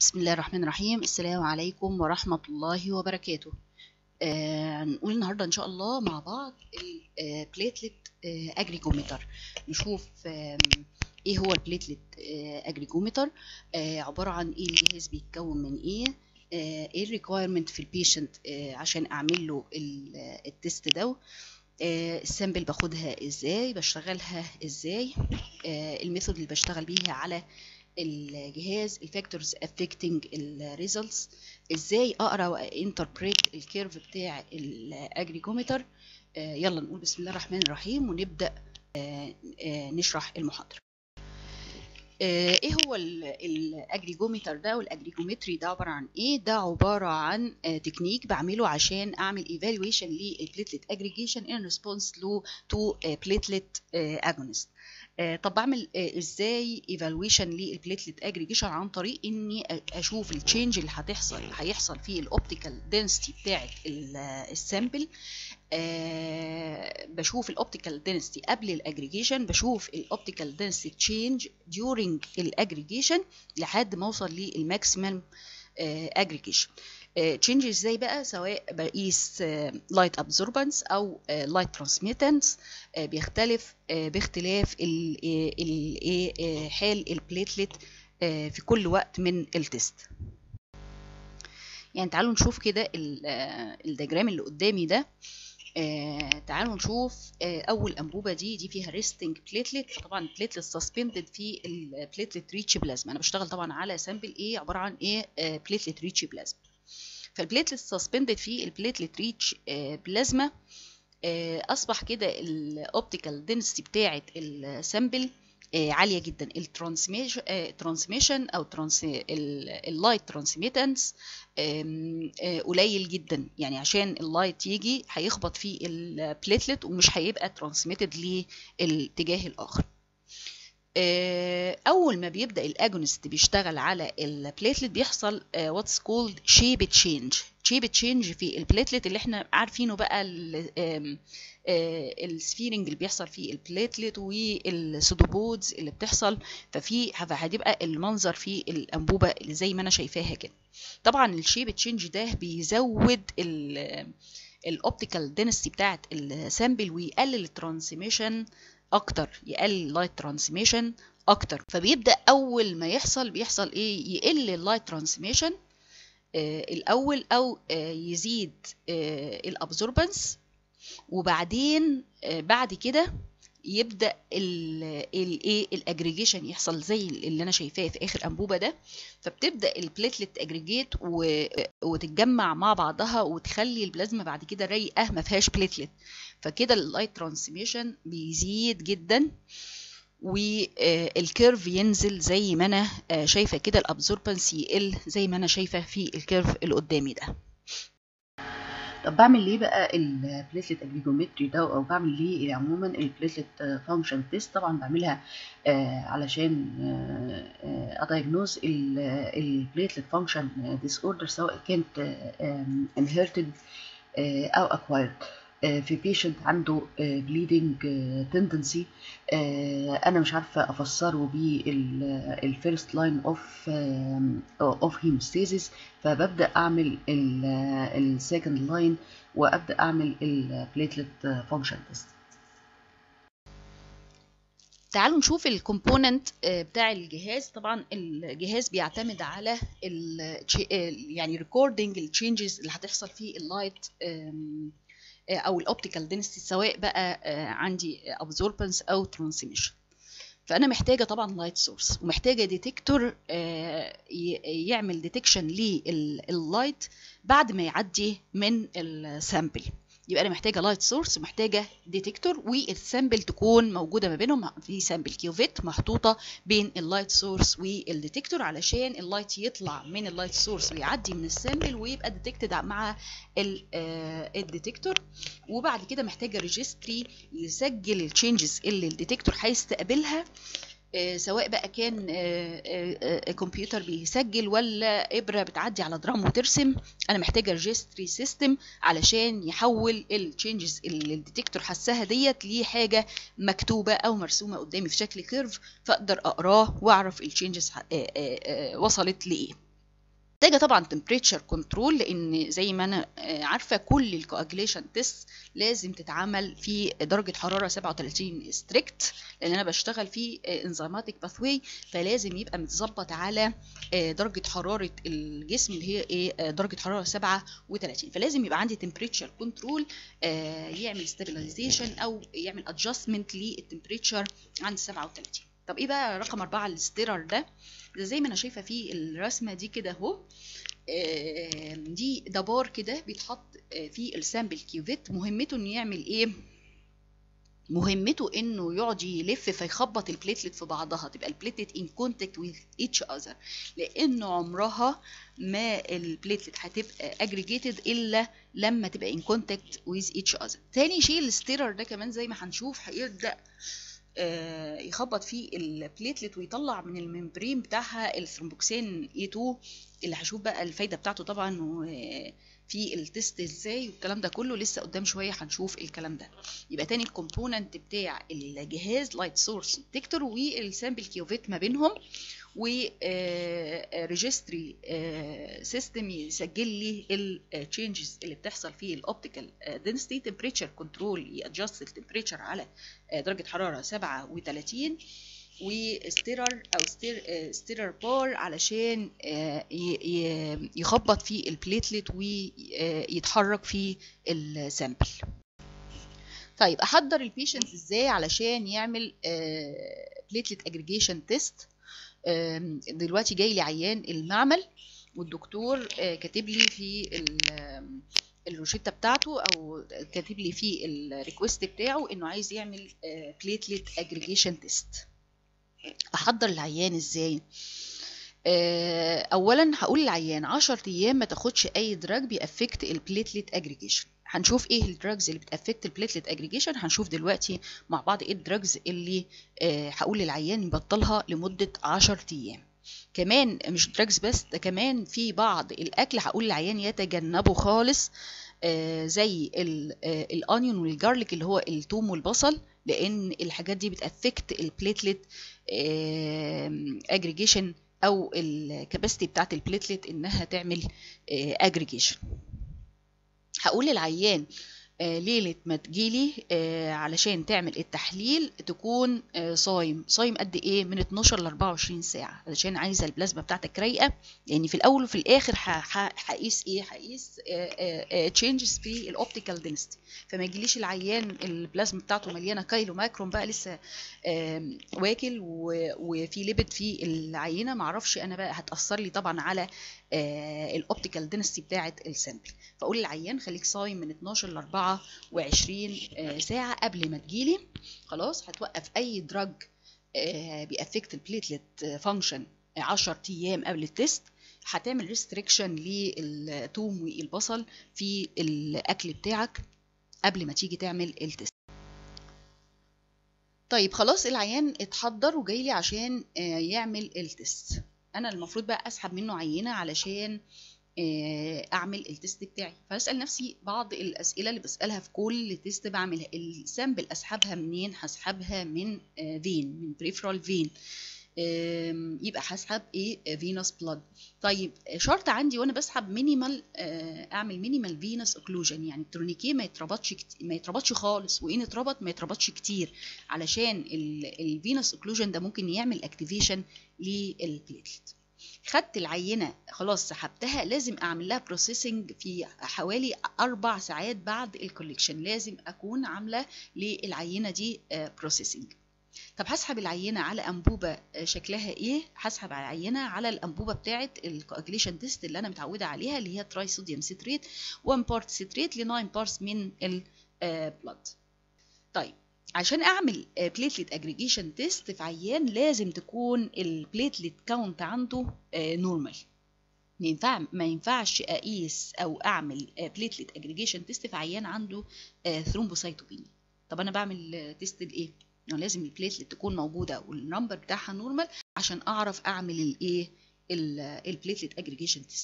بسم الله الرحمن الرحيم السلام عليكم ورحمة الله وبركاته آه نقول النهاردة إن شاء الله مع بعض البليتلت أجريجومتر نشوف آه إيه هو البليتلت أجريجومتر آه عبارة عن إيه الجهاز بيتكون من إيه آه إيه الريكويرمنت في البيشنت آه عشان أعمل له التست ده آه السامبل باخدها إزاي بشتغلها إزاي آه الميثود اللي بشتغل بيها على الجهاز الفاكتورز افكتنج الريزلتس ازاي اقرا وانتربريت الكيرف بتاع الاجريجومتر آه يلا نقول بسم الله الرحمن الرحيم ونبدا آه آه نشرح المحاضره آه ايه هو الاجريجومتر ده والاجريجومتري ده عباره عن ايه ده عباره عن آه تكنيك بعمله عشان اعمل ايفالويشن للبليتلت اجريجيشن ان ريسبونس لو تو بليتلت اجونست طب بعمل ازاي ايفالويشن للبليتلت اجريجيشن عن طريق اني اشوف التشينج اللي هتحصل اللي هيحصل في الاوبتيكال دنسيتي بتاعه السامبل أه بشوف الاوبتيكال دنسيتي قبل الاجريجيشن بشوف الاوبتيكال دنسيتي تشينج ديورنج الاجريجيشن لحد ما اوصل للماكسيمم اجريجيشن تشينج ازاي بقى سواء بقيس لايت ابزوربنس او لايت ترانسميتنس بيختلف باختلاف حال البليتلت في كل وقت من التست يعني تعالوا نشوف كده الدياجرام اللي قدامي ده آه تعالوا نشوف آه اول انبوبه دي دي فيها ريستنج بليتلت طبعا البليتلت سسبندد في البليتلت ريتش بلازما انا بشتغل طبعا على سامبل ايه عباره عن ايه آه بليتلت ريتش بلازما فالبليتلت سسبندد في البليتلت ريتش بلازما اصبح كده الاوبتيكال دنسيتي بتاعه السامبل عاليه جدا الترانسميشن او اللايت ترانسميتنس قليل جدا يعني عشان اللايت يجي هيخبط في البليتلت ومش هيبقى ترانسميتد للاتجاه الاخر اول ما بيبدا الاجونست بيشتغل على البليتلت بيحصل واتس كولد شيب تشينج شيب تشينج في البليتلت اللي احنا عارفينه بقى السفيرنج اللي بيحصل في البليتلت والسودوبودز اللي بتحصل ففي هتبقى المنظر في الانبوبه اللي زي ما انا شايفاها كده طبعا الشيب تشينج ده بيزود الاوبتيكال دينستي بتاعت السامبل ويقلل الترانسميشن اكتر يقلل اللايت ترانسميشن اكتر فبيبدا اول ما يحصل بيحصل ايه يقل اللايت ترانسميشن آه الاول او آه يزيد آه الابزوربنس وبعدين آه بعد كده يبدا الايه الاجريجيشن يحصل زي اللي انا شايفاه في اخر انبوبه ده فبتبدا البليتلت اجريجيت وتتجمع مع بعضها وتخلي البلازما بعد كده رايقه ما فيهاش بليتلت فكده اللايت ترانسميشن بيزيد جدا والكيرف ينزل زي ما انا شايفه كده الابزوربنس يقل زي ما انا شايفه في الكيرف اللي قدامي ده طب بعمل ليه بقى البليتلت اجريجومتري ده او بعمل ليه عموما البليتلت فانكشن تيست طبعا بعملها آه علشان آه ادايجنوز البليتلت فانكشن ديس اوردر سواء كانت انهيرتد آه او اكوايرد في بيشنت عنده بليدنج تندنسي انا مش عارفه افسره بالفيرست لاين اوف اوف هيموستاسيس فببدا اعمل السكند لاين وابدا اعمل البليتلت فانكشن تيست تعالوا نشوف الكومبوننت بتاع الجهاز طبعا الجهاز بيعتمد على ال يعني ريكوردنج التشينجز اللي هتحصل في اللايت او الاوبتيكال دنسيتي سواء بقى عندي ابزوربنس او ترانسميشن فانا محتاجه طبعا لايت سورس ومحتاجه ديتكتور يعمل ديتكشن لللايت بعد ما يعدي من السامبل يبقى انا محتاجه لايت سورس ومحتاجه ديتكتور والسامبل تكون موجوده ما بينهم في سامبل كيوفيت محطوطه بين اللايت سورس والديتكتور علشان اللايت يطلع من اللايت سورس ويعدي من السامبل ويبقى ديتكتد مع الديتكتور وبعد كده محتاجه ريجستري يسجل التشينجز اللي الديتكتور هيستقبلها آه سواء بقى كان آه آه كمبيوتر بيسجل ولا ابره بتعدي على درام وترسم انا محتاجه ريجستري سيستم علشان يحول التشينجز اللي الديتكتور حسها ديت لحاجه مكتوبه او مرسومه قدامي في شكل كيرف فاقدر اقراه واعرف التشينجز وصلت لايه محتاجه طبعا temperature كنترول لان زي ما انا عارفه كل الكواجليشن تيست لازم تتعمل في درجه حراره 37 ستريكت لان انا بشتغل في انزيماتيك باثواي فلازم يبقى متظبط على درجه حراره الجسم اللي هي ايه درجه حراره 37 فلازم يبقى عندي temperature كنترول يعمل stabilization او يعمل adjustment للتمبريتشر عند 37 طب ايه بقى رقم أربعة الستيرر ده ده زي ما انا شايفه في الرسمه دي كده اهو دي ده بار كده بيتحط في السامبل كيوفيت مهمته انه يعمل ايه مهمته انه يقعد يلف فيخبط البليتلت في بعضها تبقى البليتلت ان كونتاكت وذ ايتش اذر لانه عمرها ما البليتلت هتبقى اجريجيتد الا لما تبقى ان كونتاكت وذ ايتش اذر تاني شيء الستيرر ده كمان زي ما هنشوف هيبدا يخبط في البليتلت ويطلع من الممبرين بتاعها الثرومبوكسين اي 2 اللي هشوف بقى الفايده بتاعته طبعا في التست ازاي والكلام ده كله لسه قدام شويه هنشوف الكلام ده يبقى تاني الكومبوننت بتاع الجهاز لايت سورس ديتكتور والسامبل كيوفيت ما بينهم وريجستري سيستم يسجل لي التشينجز اللي بتحصل في الاوبتيكال دنسيتي تمبريتشر كنترول يادجست التمبريتشر على درجه حراره 37 وستيرر او ستير ستيرر بار علشان يخبط في البليتلت ويتحرك في السامبل طيب احضر البيشنت ازاي علشان يعمل بليتلت اجريجيشن تيست دلوقتي جاي لي عيان المعمل والدكتور كاتب لي في الروشته بتاعته او كاتب لي في الريكوست بتاعه انه عايز يعمل بليتلت اجريجيشن تيست احضر العيان ازاي اولا هقول للعيان 10 ايام ما تاخدش اي دراج بيأفكت البليتلت اجريجيشن هنشوف ايه الدراجز اللي بتأفكت البليتلت اجريجيشن هنشوف دلوقتي مع بعض ايه الدراجز اللي هقول للعيان يبطلها لمده 10 ايام كمان مش دراجز بس ده كمان في بعض الاكل هقول للعيان يتجنبه خالص آه زي الانيون والجارليك اللي هو الثوم والبصل لان الحاجات دي بتافكت البليتلت اجريجيشن او الكباستي بتاعت البليتلت انها تعمل اجريجيشن هقول للعيان آه ليلة ما تجيلي آه علشان تعمل التحليل تكون آه صايم صايم قد ايه من 12 ل 24 ساعة علشان عايزة البلازما بتاعتك رايقة لان يعني في الاول وفي الاخر هقيس ايه هقيس تشينجز في الاوبتيكال دنسيتي فما يجيليش العيان البلازما بتاعته مليانة كايلو مايكرون بقى لسه واكل وفي ليبت في العينة معرفش انا بقى هتأثر لي طبعا على الاوبتيكال دنسيتي بتاعة السامبل فاقول للعيان خليك صايم من 12 ل 24 ساعة قبل ما تجيلي خلاص هتوقف أي دراج بيأفكت البليتلت فانكشن 10 أيام قبل التست هتعمل ريستريكشن للثوم والبصل في الأكل بتاعك قبل ما تيجي تعمل التست طيب خلاص العيان اتحضر وجاي لي عشان يعمل التست انا المفروض بقى اسحب منه عينه علشان اعمل التست بتاعي فاسال نفسي بعض الاسئله اللي بسالها في كل تيست بعملها السامبل اسحبها منين هسحبها من فين من بريفرال فين يبقى هسحب ايه فينوس بلاد طيب شرط عندي وانا بسحب مينيمال اعمل مينيمال فينوس اوكلوجن يعني التورنيكيه ما يتربطش ما يتربطش خالص وان اتربط ما يتربطش كتير علشان الفينوس اوكلوجن ده ممكن يعمل اكتيفيشن للبليتلت خدت العينه خلاص سحبتها لازم اعمل لها بروسيسنج في حوالي اربع ساعات بعد الكوليكشن لازم اكون عامله للعينه دي بروسيسنج طب هسحب العينه على انبوبه شكلها ايه هسحب على العينه على الانبوبه بتاعه الكواجليشن تيست اللي انا متعوده عليها اللي هي تراي صوديوم سيتريت 1 بارت سيتريت ل 9 بارتس من البلد طيب عشان اعمل بليتلت اجريجيشن تيست في عيان لازم تكون البليتلت كاونت عنده نورمال ما ينفع ما ينفعش اقيس او اعمل بليتلت اجريجيشن تيست في عيان عنده ثرومبوسايتوبينيا طب انا بعمل تيست لايه يعني لازم البليتلت تكون موجوده والنمبر بتاعها نورمال عشان اعرف اعمل الايه البليتلت اجريجيشن تيست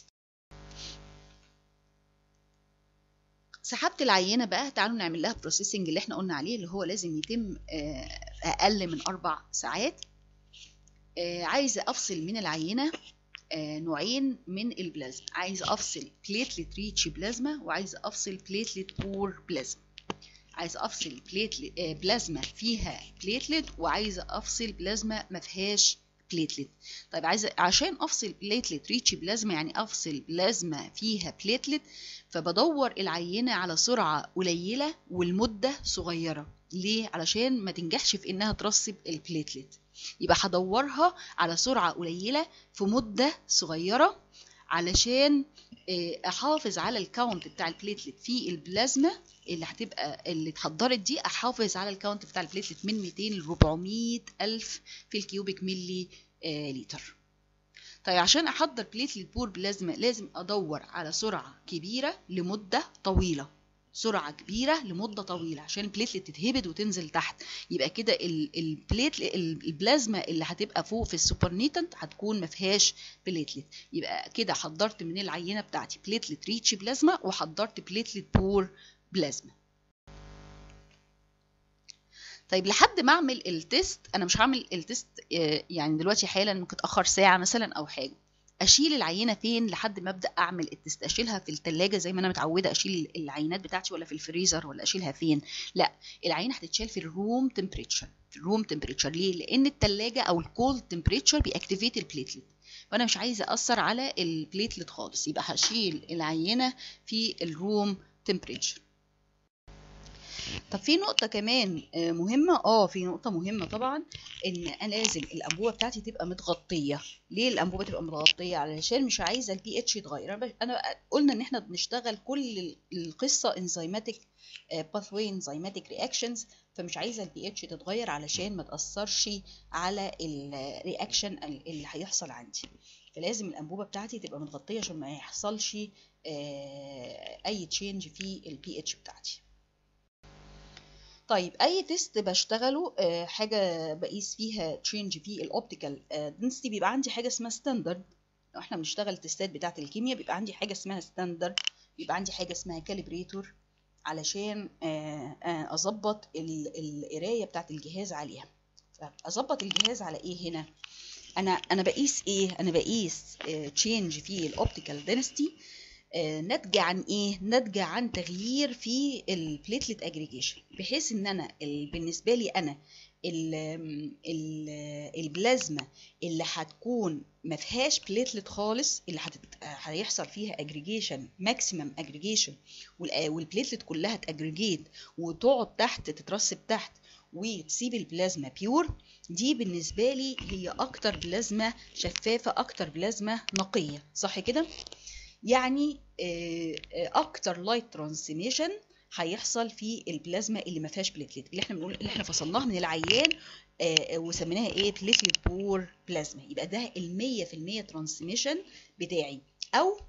سحبت العينه بقى تعالوا نعمل لها بروسيسنج اللي احنا قلنا عليه اللي هو لازم يتم اقل من اربع ساعات عايزه افصل من العينه آه نوعين من البلازما عايز افصل بليتلت ريتش بلازما وعايز افصل بليتلت بور بلازما عايز افصل بليتلت آه بلازما فيها بليتلت وعايزه افصل بلازما ما فيهاش بليتلت طيب عايزه عشان افصل بليتلت ريتش بلازما يعني افصل بلازما فيها بليتلت فبدور العينه على سرعه قليله والمده صغيره ليه علشان ما تنجحش في انها ترسب البليتلت يبقى هدورها على سرعه قليله في مده صغيره علشان احافظ على الكاونت بتاع البليتلت في البلازما اللي هتبقى اللي اتحضرت دي احافظ على الكاونت بتاع البليتلت من 200 ل 400 الف في الكيوبيك ملي آه لتر طيب عشان احضر بليتلت بور بلازما لازم ادور على سرعه كبيره لمده طويله سرعه كبيره لمده طويله عشان البليتلت تتهبد وتنزل تحت يبقى كده البليت البلازما اللي هتبقى فوق في السوبرنيتنت هتكون ما فيهاش بليتلت يبقى كده حضرت من العينه بتاعتي بليتلت ريتش بلازما وحضرت بليتلت بور بلازما طيب لحد ما اعمل التيست انا مش هعمل التيست يعني دلوقتي حالا ممكن اتاخر ساعه مثلا او حاجه اشيل العينه فين لحد ما ابدا اعمل التست اشيلها في الثلاجه زي ما انا متعوده اشيل العينات بتاعتي ولا في الفريزر ولا اشيلها فين لا العينه هتتشال في الروم تمبريتشر في الروم تمبريتشر ليه لان الثلاجه او الكولد تمبريتشر بيأكتيفيت البليتلت وانا مش عايزه اثر على البليتلت خالص يبقى هشيل العينه في الروم تمبريتشر طب في نقطة كمان مهمة اه في نقطة مهمة طبعا ان انا لازم الانبوبة بتاعتي تبقى متغطية ليه الانبوبة تبقى متغطية علشان مش عايزة البي اتش يتغير انا قلنا ان احنا بنشتغل كل القصة انزيماتيك باثوي انزيماتيك رياكشنز فمش عايزة البي اتش تتغير علشان ما تأثرش على الرياكشن اللي هيحصل عندي فلازم الانبوبة بتاعتي تبقى متغطية عشان ما يحصلش اي تشينج في البي اتش بتاعتي طيب اي تيست بشتغله آه حاجه بقيس فيها تشينج في الاوبتيكال دنسيتي بيبقى عندي حاجه اسمها ستاندرد لو احنا بنشتغل التستات بتاعه الكيمياء بيبقى عندي حاجه اسمها ستاندرد بيبقى عندي حاجه اسمها كاليبريتور علشان آه آه اظبط القرايه بتاعه الجهاز عليها اظبط الجهاز على ايه هنا انا انا بقيس ايه انا بقيس تشينج في الاوبتيكال دنسيتي ناتجة عن ايه؟ ناتجة عن تغيير في البليتلت اجريجيشن بحيث ان انا بالنسبة لي انا ال ال البلازما اللي هتكون ما فيهاش بليتلت خالص اللي هيحصل فيها اجريجيشن ماكسيمم اجريجيشن والبليتلت كلها تاجريجيت وتقعد تحت تترسب تحت وتسيب البلازما بيور دي بالنسبة لي هي أكتر بلازما شفافة أكتر بلازما نقية صح كده؟ يعني اكتر لايت ترانسميشن هيحصل في البلازما اللي ما فيهاش بليتلت اللي احنا بنقول اللي احنا فصلناها من العيان وسميناها ايه بليتلت بور بلازما يبقى ده ال 100% ترانسميشن بتاعي او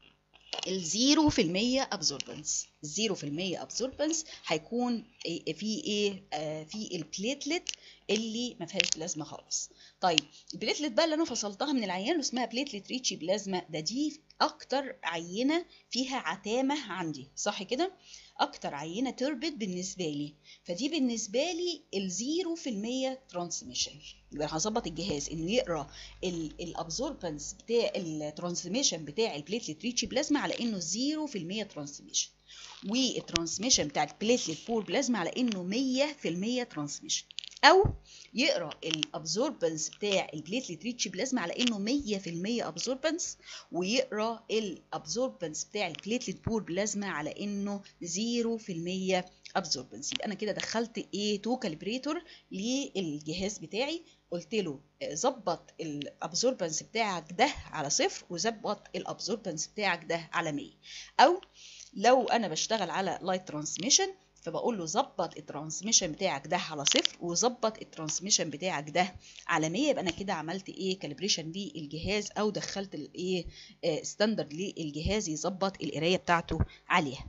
الزيرو في المية ابزوربنس الزيرو في المية ابزوربنس هيكون في ايه آه في البليتلت اللي ما فيهاش بلازما خالص طيب البليتلت بقى اللي انا فصلتها من العيان اسمها بليتلت ريتشي بلازما ده دي اكتر عينه فيها عتامه عندي صح كده اكتر عينه تربت بالنسبه لي فدي بالنسبه لي الزيرو في المية ترانسميشن يبقى هظبط الجهاز انه يقرا الابزوربنس بتاع الترانسميشن بتاع البليتلت ريتشي بلازما على انه زيرو في المية ترانسميشن والترانسميشن بتاع البليتلت بور بلازما على انه مية في المية ترانسميشن او يقرا الابزوربنس بتاع البليتلت ريتش بلازما على انه 100% ابزوربنس ويقرا الابزوربنس بتاع البليتلت بور بلازما على انه 0% ابزوربنس يبقى انا كده دخلت ايه تو كاليبريتور للجهاز بتاعي قلت له ظبط الابزوربنس بتاعك ده على صفر وظبط الابزوربنس بتاعك ده على 100 او لو انا بشتغل على لايت ترانسميشن فبقول له ظبط الترانسميشن بتاعك ده على صفر وظبط الترانسميشن بتاعك ده على 100 يبقى انا كده عملت ايه كاليبريشن للجهاز او دخلت الايه ستاندرد للجهاز يظبط القرايه بتاعته عليها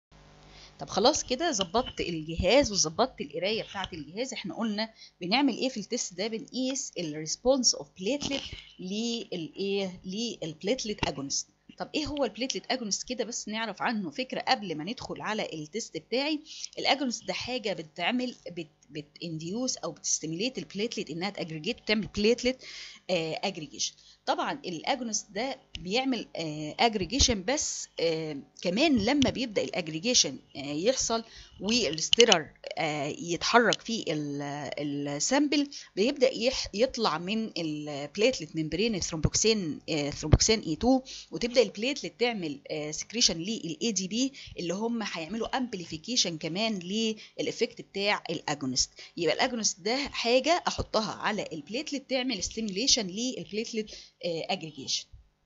طب خلاص كده ظبطت الجهاز وظبطت القرايه بتاعه الجهاز احنا قلنا بنعمل ايه في التست ده بنقيس الريسبونس اوف بليتلت للايه للبليتلت اجونست طب ايه هو البليتلت اجونست كده بس نعرف عنه فكره قبل ما ندخل على التست بتاعي الاجونست ده حاجه بتعمل بت بتنديوس او بتستيميليت البليتلت انها تاجريجيت تعمل بليتلت اجريجيشن طبعا الاجونست ده بيعمل اجريجيشن بس آه كمان لما بيبدا الاجريجيشن آه يحصل والستيرر آه يتحرك في السامبل بيبدا يطلع من البليتلت ممبرين الثرومبوكسين ثرومبوكسين اي 2 وتبدا البليتلت تعمل سكريشن للاي دي بي اللي هم هيعملوا امبليفيكيشن كمان للافكت بتاع الاجونست يبقى الاجونست ده حاجه احطها على البليتلت تعمل ستيميوليشن للبليتلت اجريجيشن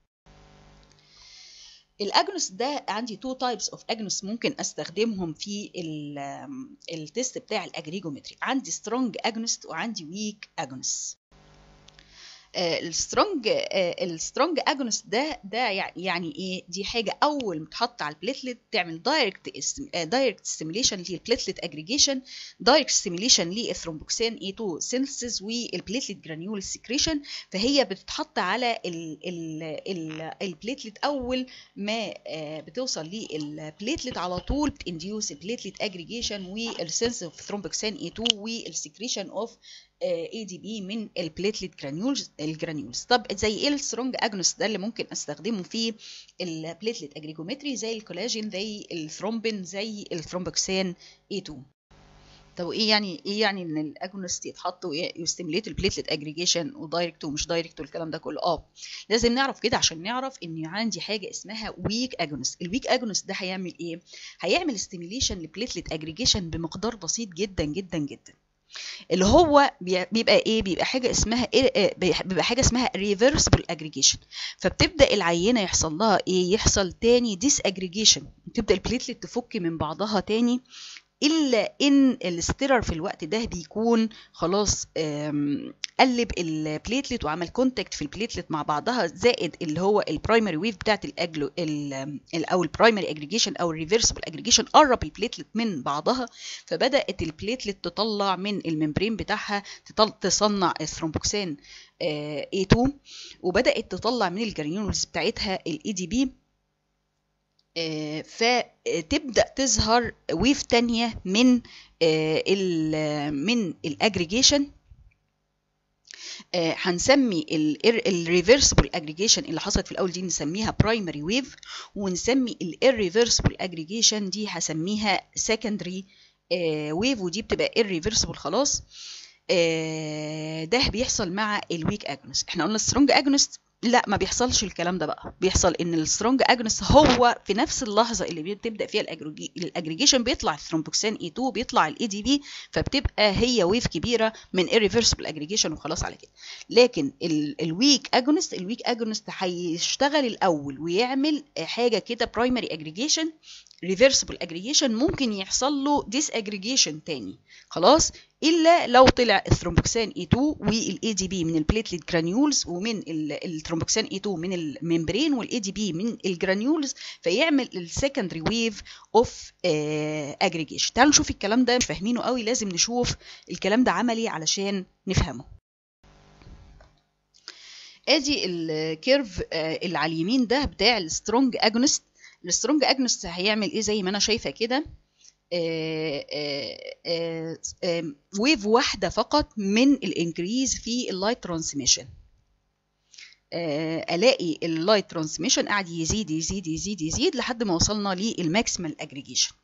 الاجنوس ده عندي تو تايبس اوف اجنوس ممكن استخدمهم في التست بتاع الاجريجومتري عندي سترونج اجنوست وعندي ويك اجنوس السترونج السترونج اجونست ده ده يعني ايه دي حاجه اول ما تحط على البليتلت تعمل دايركت دايركت ستيميليشن للبليتلت اجريجيشن دايركت ستيميليشن للثرومبوكسين اي 2 سينثيسيس والبليتلت جرانيول سكريشن فهي بتتحط على البليتلت اول ما بتوصل للبليتلت على طول بتنديوس البليتلت اجريجيشن والسنس اوف ثرومبوكسين اي 2 والسكريشن اوف اي دي بي من البليتلت جرانيولز الجرانيولز طب زي ايه السترونج اجونست ده اللي ممكن استخدمه في البليتلت اجريجومتري زي الكولاجين زي الثرومبين زي الثرومبوكسان اي 2 طب ايه يعني ايه يعني ان الاجونست يتحط ويستيميليت البليتلت اجريجيشن ودايركت ومش دايركت والكلام ده كله اه لازم نعرف كده عشان نعرف ان عندي حاجه اسمها ويك اجونست الويك اجونست ده هيعمل ايه هيعمل ستيميليشن لبليتلت اجريجيشن بمقدار بسيط جدا جدا جدا اللي هو بيبقى ايه بيبقى حاجه اسمها إيه بيبقى حاجه اسمها ريفرسبل اجريجيشن فبتبدا العينه يحصل لها ايه يحصل تاني ديس اجريجيشن تبدا البليتلت تفك من بعضها تاني الا ان الستيرر في الوقت ده بيكون خلاص قلب البليتلت وعمل كونتاكت في البليتلت مع بعضها زائد اللي هو البرايمري ويف بتاعت الاجلو ال او البرايمري اجريجيشن او الريفرسبل اجريجيشن قرب البليتلت من بعضها فبدات البليتلت تطلع من الممبرين بتاعها تصنع الثرومبوكسان A2 وبدات تطلع من الجرانيولز بتاعتها الاي دي بي فتبدا تظهر ويف تانية من ال من الاجريجيشن هنسمي الريفرسبل اجريجيشن اللي حصلت في الاول دي نسميها برايمري ويف ونسمي الريفرسبل اجريجيشن دي هسميها سكندري ويف ودي بتبقى irreversible خلاص ده بيحصل مع الويك اجونست احنا قلنا السترونج اجونست لا ما بيحصلش الكلام ده بقى بيحصل ان السترونج اجونست هو في نفس اللحظه اللي بتبدا فيها الاجريجيشن بيطلع الثرومبوكسان اي 2 بيطلع الاي دي بي فبتبقى هي ويف كبيره من irreversible اجريجيشن وخلاص على كده لكن الويك اجونست الويك اجونست هيشتغل الاول ويعمل حاجه كده برايمري اجريجيشن ريفرسبل اجريجيشن ممكن يحصل له ديس اجريجيشن تاني خلاص الا لو طلع الثرومبوكسان اي 2 والاي دي بي من البليتلت جرانيولز ومن الثرومبوكسان اي 2 من الممبرين والاي دي بي من الجرانيولز فيعمل السكندري ويف اوف اجريجيشن تعالوا نشوف الكلام ده مش فاهمينه قوي لازم نشوف الكلام ده عملي علشان نفهمه ادي الكيرف اللي على اليمين ده بتاع السترونج اجونست السترونج اجنست هيعمل ايه زي ما انا شايفه كده ويف واحده فقط من الانكريز في اللايت ترانسميشن الاقي اللايت ترانسميشن قاعد يزيد يزيد يزيد يزيد لحد ما وصلنا للماكسيمال اجريجيشن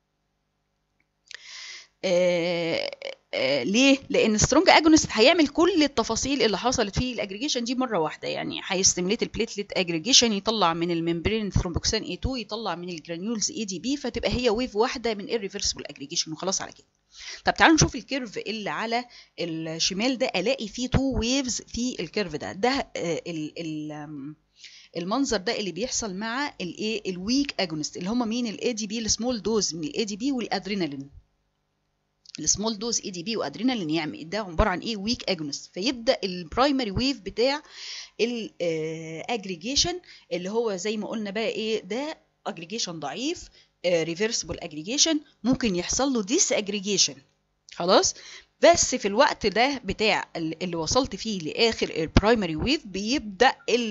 آه ليه؟ لان سترونج اجونست هيعمل كل التفاصيل اللي حصلت في الاجريجيشن دي مره واحده يعني هيستميليت البليتلت اجريجيشن يطلع من الممبرين ثرومبوكسان اي 2 يطلع من الجرانيولز اي دي بي فتبقى هي ويف واحده من irreversible اجريجيشن وخلاص على كده. طب تعالوا نشوف الكيرف اللي على الشمال ده الاقي فيه تو ويفز في الكيرف ده ده آه ال ال المنظر ده اللي بيحصل مع الايه الويك اجونست اللي هم مين الاي دي بي السمول دوز من الاي دي بي والادرينالين السمول دوز اي دي بي وادرينالين يعمل ده عباره عن ايه ويك اجونست فيبدا البرايمري ويف بتاع الاجريجيشن اللي هو زي ما قلنا بقى ايه ده اجريجيشن ضعيف ريفرسبل اجريجيشن ممكن يحصل له ديس اجريجيشن خلاص بس في الوقت ده بتاع اللي وصلت فيه لاخر البرايمري ويف بيبدا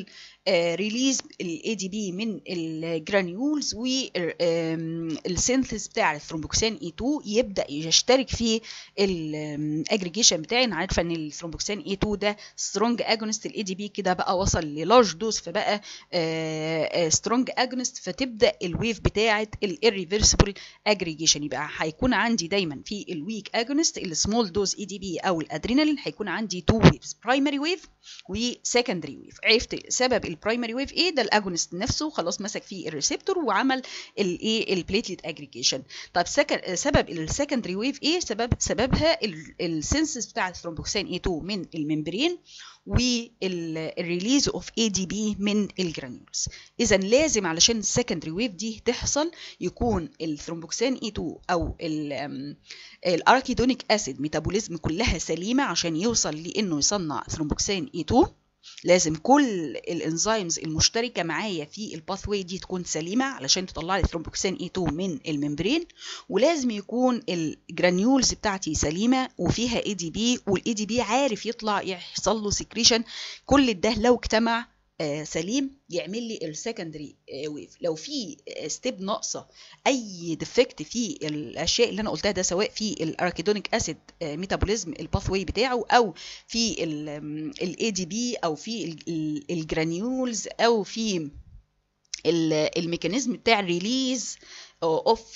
ريليز الاي دي بي من الجرانيولز والسينثيز بتاع الثرومبوكسان اي 2 يبدا يشترك في الاجريجيشن بتاعي انا عارفه ان الثرومبوكسان اي 2 ده سترونج اجونست الاي دي بي كده بقى وصل للارج دوز فبقى سترونج اجونست فتبدا الويف بتاعه الirreversible اجريجيشن يبقى هيكون عندي دايما في الويك اجونست السمول دوز اي دي بي او الادرينالين هيكون عندي تو ويفز برايمري ويف وسكندري ويف عرفت سبب البرايمري ويف ايه ده الاجونست نفسه خلاص مسك فيه الريسبتور وعمل الايه البليتليت اجريجيشن طب سبب السكندري ويف ايه سبب سببها السنسس بتاع الثرومبوكسان اي 2 من الممبرين والريليز اوف اي دي بي من الجرانيولز اذا لازم علشان السكندري ويف دي تحصل يكون الثرومبوكسان اي 2 او الاركيدونيك اسيد ميتابوليزم كلها سليمه عشان يوصل لانه يصنع ثرومبوكسان اي 2 لازم كل الانزيمز المشتركه معايا في الباث واي دي تكون سليمه علشان تطلع لي ثرومبوكسان اي 2 من الممبرين ولازم يكون الجرانيولز بتاعتي سليمه وفيها اي دي بي والاي دي بي عارف يطلع يحصل له سكريشن كل ده لو اجتمع سليم يعمل لي السكندري ويف لو في ستيب ناقصه اي ديفكت في الاشياء اللي انا قلتها ده سواء في الاركيدونيك اسيد ميتابوليزم الباث واي بتاعه او في الاي دي بي او في الجرانيولز او في الميكانيزم بتاع الريليز اوف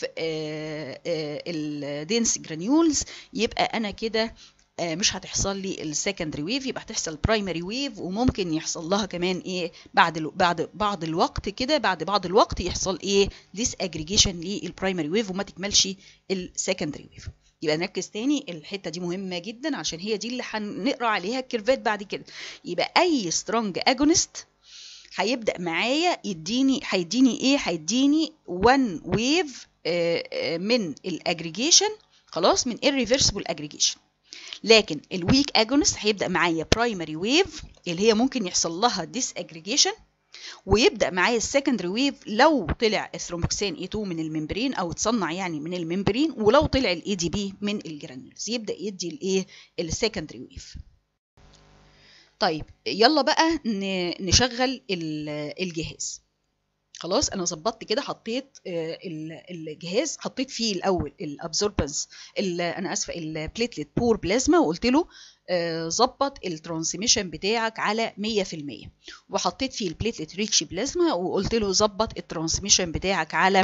الدينس جرانيولز يبقى انا كده مش هتحصل لي السكندري ويف يبقى هتحصل برايمري ويف وممكن يحصل لها كمان ايه بعد بعد بعض الوقت كده بعد بعض الوقت يحصل ايه ديس اجريجيشن للبرايمري ويف وما تكملش السكندري ويف يبقى نركز تاني الحته دي مهمه جدا عشان هي دي اللي هنقرا عليها الكيرفات بعد كده يبقى اي سترونج اجونست هيبدا معايا يديني هيديني ايه هيديني 1 ويف من الاجريجيشن خلاص من irreversible aggregation لكن الويك اجونست هيبدا معايا برايمري ويف اللي هي ممكن يحصل لها ديس اجريجيشن ويبدا معايا السكندري ويف لو طلع الثرومبوكسان اي 2 من الممبرين او اتصنع يعني من الممبرين ولو طلع الاي دي بي من الجرانيولز يبدا يدي الايه السكندري ويف طيب يلا بقى نشغل الجهاز خلاص انا ظبطت كده حطيت الجهاز حطيت فيه الاول الابزوربنس انا اسفه البليتلت بور بلازما وقلت له ظبط الترانسميشن بتاعك على 100% وحطيت فيه البليتلت ريتش بلازما وقلت له ظبط الترانسميشن بتاعك على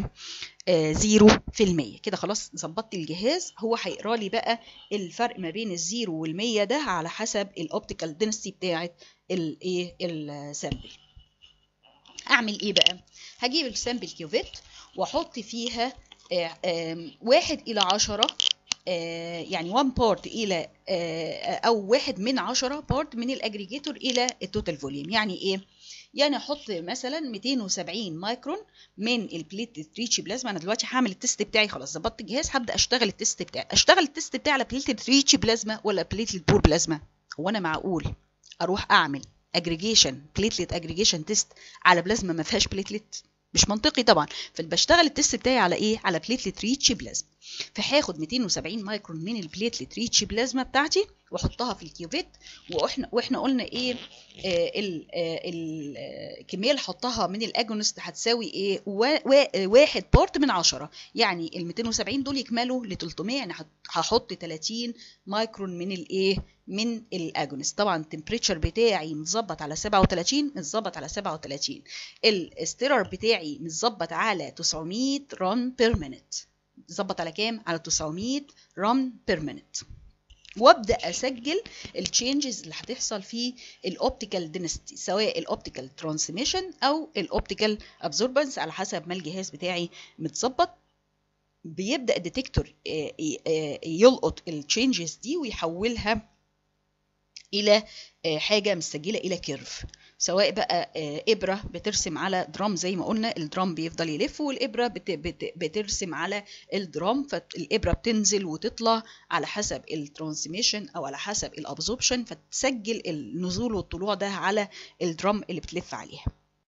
0% كده خلاص ظبطت الجهاز هو هيقرا لي بقى الفرق ما بين الزيرو والمية ده على حسب الاوبتيكال دنسيتي بتاعت الايه السامبل اعمل ايه بقى هجيب السامبل كيوفيت واحط فيها واحد الى عشرة يعني 1 بارت الى او واحد من عشرة بارت من الاجريجيتور الى التوتال فوليوم يعني ايه يعني احط مثلا 270 مايكرون من البليتلت ريتش بلازما انا دلوقتي هعمل التست بتاعي خلاص ظبطت الجهاز هبدا اشتغل التست بتاعي اشتغل التست بتاعي على بليتلت ريتش بلازما ولا بليتلت بور بلازما هو انا معقول اروح اعمل اجريجيشن بليتلت اجريجيشن تيست على بلازما ما فيهاش بليتلت مش منطقي طبعا فبشتغل التست بتاعي على ايه على بليتلت ريتش بلازما فهاخد 270 مايكرون من البليتلت ريتش بلازما بتاعتي واحطها في الكيوفيت واحنا واحنا قلنا ايه آه ال آه الكميه اللي حطها من الاجونست هتساوي ايه واحد بارت من عشرة يعني ال 270 دول يكملوا ل 300 يعني هحط 30 مايكرون من الايه من الاجونست طبعا التمبريتشر بتاعي متظبط على 37 متظبط على 37 الاستيرر بتاعي متظبط على 900 ران بير مينيت ظبط على كام على 900 رام بير مينيت وابدا اسجل التشينجز اللي هتحصل في الاوبتيكال دينستي سواء الاوبتيكال ترانسميشن او الاوبتيكال ابزوربنس على حسب ما الجهاز بتاعي متظبط بيبدا الديتكتور يلقط التشينجز دي ويحولها الى حاجه مسجله الى كيرف سواء بقى ابره بترسم على درام زي ما قلنا الدرام بيفضل يلف والابره بت بت بترسم على الدرام فالابره بتنزل وتطلع على حسب الترانسميشن او على حسب الابزوربشن فتسجل النزول والطلوع ده على الدرام اللي بتلف عليها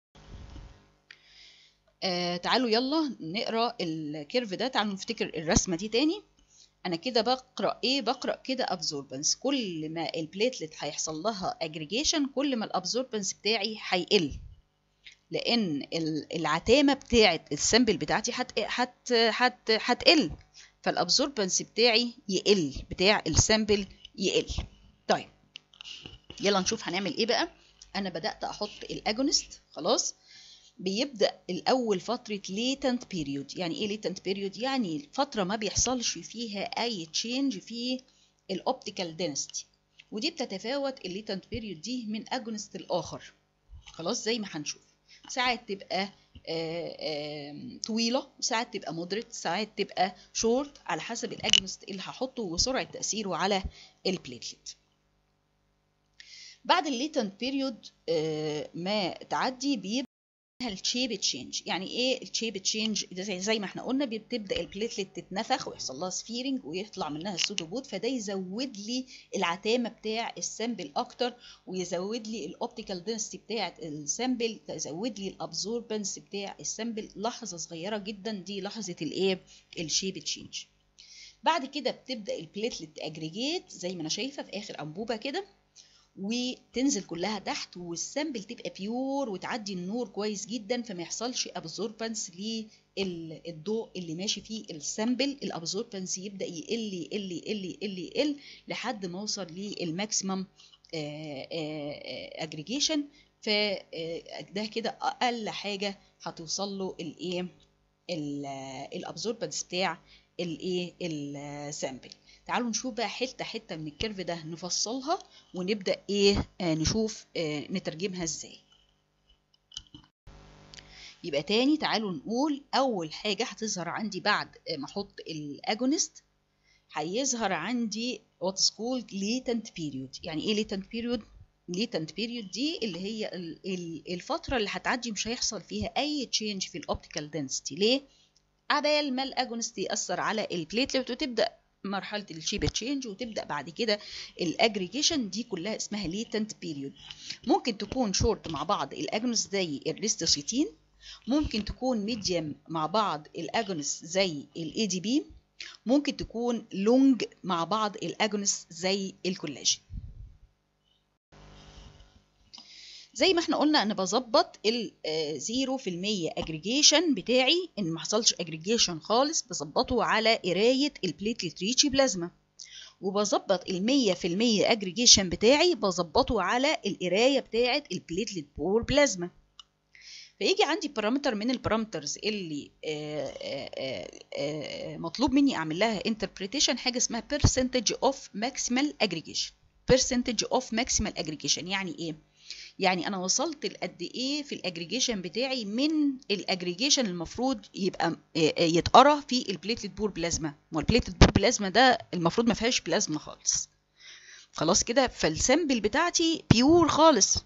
آه تعالوا يلا نقرا الكيرف ده تعالوا نفتكر الرسمه دي تاني انا كده بقرا ايه بقرا كده ابزوربنس كل ما البليتلت هيحصل لها اجريجيشن كل ما الابزوربنس بتاعي هيقل لان العتامه بتاعه السامبل بتاعتي هت هت هت هتقل فالابزوربنس بتاعي يقل بتاع السامبل يقل طيب يلا نشوف هنعمل ايه بقى انا بدات احط الاجونست خلاص بيبدا الاول فتره latent period يعني ايه latent period يعني فتره ما بيحصلش فيها اي تشينج في الاوبتيكال density ودي بتتفاوت الليتنت بيريود دي من اجونست الاخر خلاص زي ما هنشوف ساعات تبقى آآ آآ طويله ساعات تبقى مودريت ساعات تبقى شورت على حسب الاجونست اللي هحطه وسرعه تاثيره على البليتلت بعد الليتنت بيريود ما تعدي بيبقى الشيب تشينج يعني ايه الشيب تشينج زي, زي ما احنا قلنا بتبدا البليتلت تتنفخ ويحصل لها سفيرنج ويطلع منها السودوبود فده يزود لي العتامه بتاع السامبل اكتر ويزود لي الاوبتيكال دنسيتي بتاعه السامبل يزود لي الابزوربنس بتاع السامبل لحظه صغيره جدا دي لحظه الايه الشيب تشينج بعد كده بتبدا البليتلت اجريجيت زي ما انا شايفه في اخر انبوبه كده وتنزل كلها تحت والسامبل تبقى بيور وتعدي النور كويس جدا فما يحصلش ابزوربنس للضوء اللي ماشي فيه السامبل الابزوربنس يبدا يقل يقل يقل يقل يقل لحد ما اوصل للماكسيمم اجريجيشن فده كده اقل حاجه هتوصل له الايه الابزوربنس بتاع الايه السامبل تعالوا نشوف بقى حته حته من الكيرف ده نفصلها ونبدا ايه آه نشوف آه نترجمها ازاي يبقى تاني تعالوا نقول اول حاجه هتظهر عندي بعد ما احط الاجونست هيظهر عندي what's called latent period يعني ايه latent period latent period دي اللي هي الفتره اللي هتعدي مش هيحصل فيها اي تشينج في الاوبتيكال density ليه عبال ما الاجونست ياثر على البليتلت وتبدا مرحله الشيب تشينج وتبدا بعد كده الاجريجيشن دي كلها اسمها ليتنت بيريود ممكن تكون شورت مع بعض الاجونس زي الريستوسيتين ممكن تكون ميديوم مع بعض الاجونس زي الاي دي بي ممكن تكون لونج مع بعض الاجونس زي الكولاجين زي ما احنا قلنا انا بظبط ال 0% اجريجيشن بتاعي ان ما حصلش اجريجيشن خالص بظبطه على قرايه البليتلت ريتش بلازما وبظبط ال 100% اجريجيشن بتاعي بظبطه على القرايه بتاعه البليتلت بور بلازما فيجي عندي بارامتر من البارامترز اللي آآ آآ مطلوب مني اعمل لها انتربريتيشن حاجه اسمها percentage of maximal aggregation percentage of maximal aggregation يعني ايه يعني انا وصلت لقد ايه في الاجريجيشن بتاعي من الاجريجيشن المفروض يبقى يتقرا في البليتلت بور بلازما ما البليتلت بور بلازما ده المفروض ما فيهاش بلازما خالص خلاص كده فالسامبل بتاعتي بيور خالص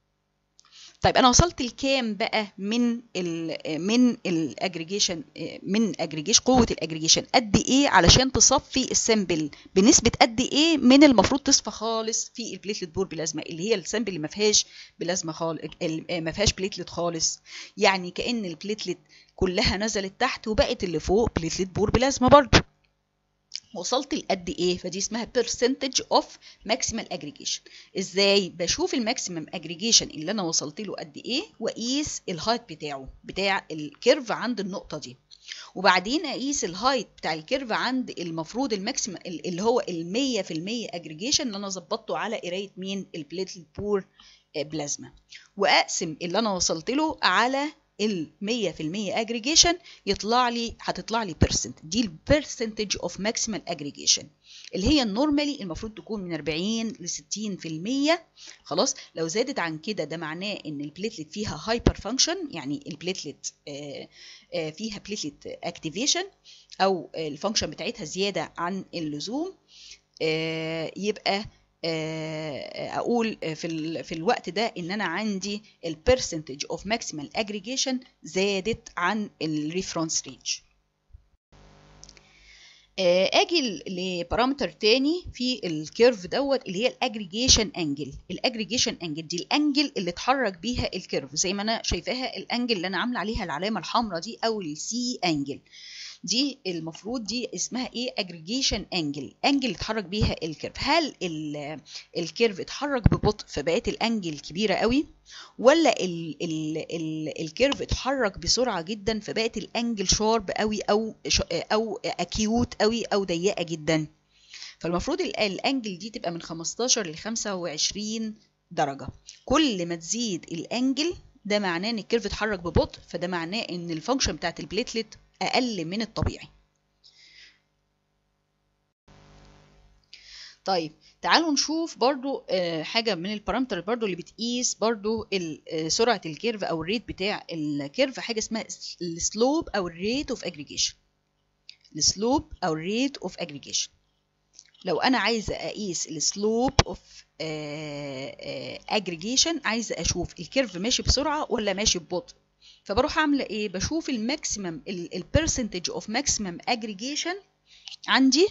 طيب انا وصلت لكام بقى من ال من الاجريجيشن من اجريجيش قوه الاجريجيشن قد ايه علشان تصفي السامبل بنسبه قد ايه من المفروض تصفى خالص في البليتلت بور بلازما اللي هي السامبل اللي ما فيهاش بلازما خالص ما فيهاش بليتلت خالص يعني كان البليتلت كلها نزلت تحت وبقت اللي فوق بليتلت بور بلازما برضه وصلت لقد ايه فدي اسمها percentage of maximal aggregation ازاي بشوف الماكسيمم اجريجيشن اللي انا وصلت له قد ايه واقيس الهايت بتاعه بتاع الكيرف عند النقطه دي وبعدين اقيس الهايت بتاع الكيرف عند المفروض الماكسيمم اللي هو ال 100% اجريجيشن اللي انا ظبطته على قرايه مين البليتلت بور بلازما واقسم اللي انا وصلت له على ال 100% aggregation يطلع لي هتطلع لي بيرسنت دي البرسنتج اوف ماكسيمال aggregation اللي هي النورمالي المفروض تكون من 40 ل 60% خلاص لو زادت عن كده ده معناه ان البليتلت فيها هايبر فانكشن يعني البليتلت فيها بليتلت اكتيفيشن او الفانكشن بتاعتها زياده عن اللزوم يبقى اقول في في الوقت ده ان انا عندي البرسنتج اوف ماكسيمال اجريجيشن زادت عن الريفرنس رينج اجي لبارامتر تاني في الكيرف دوت اللي هي الاجريجيشن انجل الاجريجيشن انجل دي الانجل اللي اتحرك بيها الكيرف زي ما انا شايفاها الانجل اللي انا عامله عليها العلامه الحمراء دي او السي انجل دي المفروض دي اسمها ايه اجريجيشن انجل انجل اتحرك بيها الكيرف هل الكيرف اتحرك ببطء فبقت الانجل كبيره قوي ولا ال ال ال الكيرف اتحرك بسرعه جدا فبقت الانجل شارب قوي او او اكيوت قوي او ضيقه جدا فالمفروض الانجل دي تبقى من 15 ل 25 درجه كل ما تزيد الانجل ده معناه ان الكيرف اتحرك ببطء فده معناه ان الفانكشن بتاعت البليتلت اقل من الطبيعي طيب تعالوا نشوف برضو حاجة من البارامتر برضو اللي بتقيس برضو سرعة الكيرف أو الريت بتاع الكيرف حاجة اسمها السلوب أو الريت اوف اجريجيشن السلوب أو الريت اوف اجريجيشن لو أنا عايزة أقيس السلوب اوف اجريجيشن عايزة أشوف الكيرف ماشي بسرعة ولا ماشي ببطء فبروح عاملة إيه بشوف الماكسيمم البرسنتج اوف ماكسيمم اجريجيشن عندي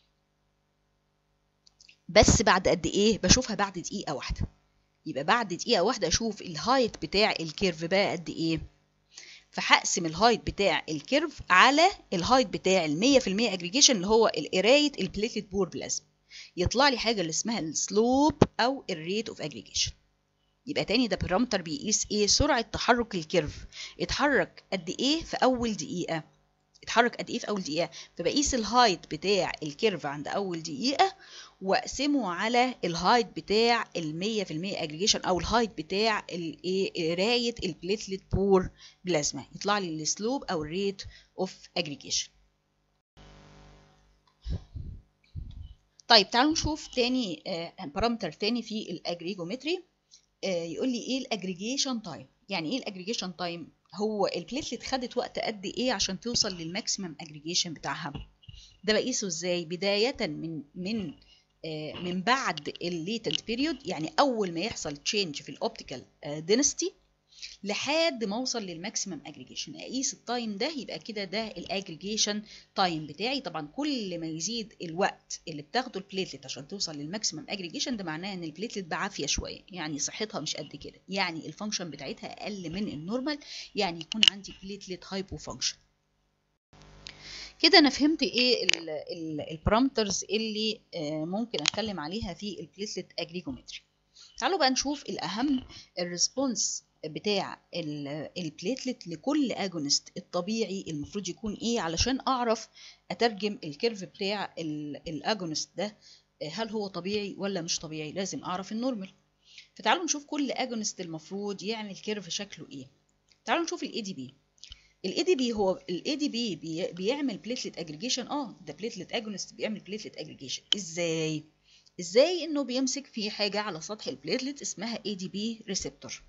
بس بعد قد ايه بشوفها بعد دقيقه واحده يبقى بعد دقيقه واحده اشوف الهايت بتاع الكيرف بقى قد ايه فهقسم الهايت بتاع الكيرف على الهايت بتاع ال 100% اجريجيشن اللي هو قرايه البليتلت بور بلازما يطلع لي حاجه اللي اسمها السلوب او الريت اوف اجريجيشن يبقى تاني ده بارامتر بيقيس ايه سرعه تحرك الكيرف اتحرك قد ايه في اول دقيقه اتحرك قد ايه في اول دقيقه فبقيس الهايت بتاع الكيرف عند اول دقيقه واقسمه على الهايت بتاع ال 100% اجريجيشن او الهايت بتاع الايه قرايه البليتلت بور بلازما يطلع لي السلوب او الريت اوف اجريجيشن طيب تعالوا نشوف تاني بارامتر تاني في الاجريجومتري يقول لي ايه الاجريجيشن تايم يعني ايه الاجريجيشن تايم هو البليتلت خدت وقت قد ايه عشان توصل للماكسيمم اجريجيشن بتاعها ده بقيسه ازاي بدايه من من آه من بعد الليتنت بيريود يعني اول ما يحصل تشينج في الاوبتيكال دينستي لحد ما اوصل للماكسيمم اجريجيشن اقيس التايم ده يبقى كده ده الاجريجيشن تايم بتاعي طبعا كل ما يزيد الوقت اللي بتاخده البليتلت عشان توصل للماكسيمم اجريجيشن ده معناه ان البليتلت بعافيه شويه يعني صحتها مش قد كده يعني الفانكشن بتاعتها اقل من النورمال يعني يكون عندي بليتلت هايبو فانكشن كده انا فهمت ايه البارامترز اللي ممكن اتكلم عليها في البليتلت اجريجومتري تعالوا بقى نشوف الاهم الريسبونس بتاع البليتلت لكل اجونست الطبيعي المفروض يكون ايه علشان اعرف اترجم الكيرف بتاع الاجونست ده هل هو طبيعي ولا مش طبيعي لازم اعرف النورمال فتعالوا نشوف كل اجونست المفروض يعمل كيرف شكله ايه تعالوا نشوف الاي دي بي الاي دي بي هو الاي دي بي بيعمل بليتلت اجريجيشن اه ده بليتلت اجونست بيعمل بليتلت اجريجيشن ازاي ازاي انه بيمسك في حاجه على سطح البليتلت اسمها اي دي بي ريسبتور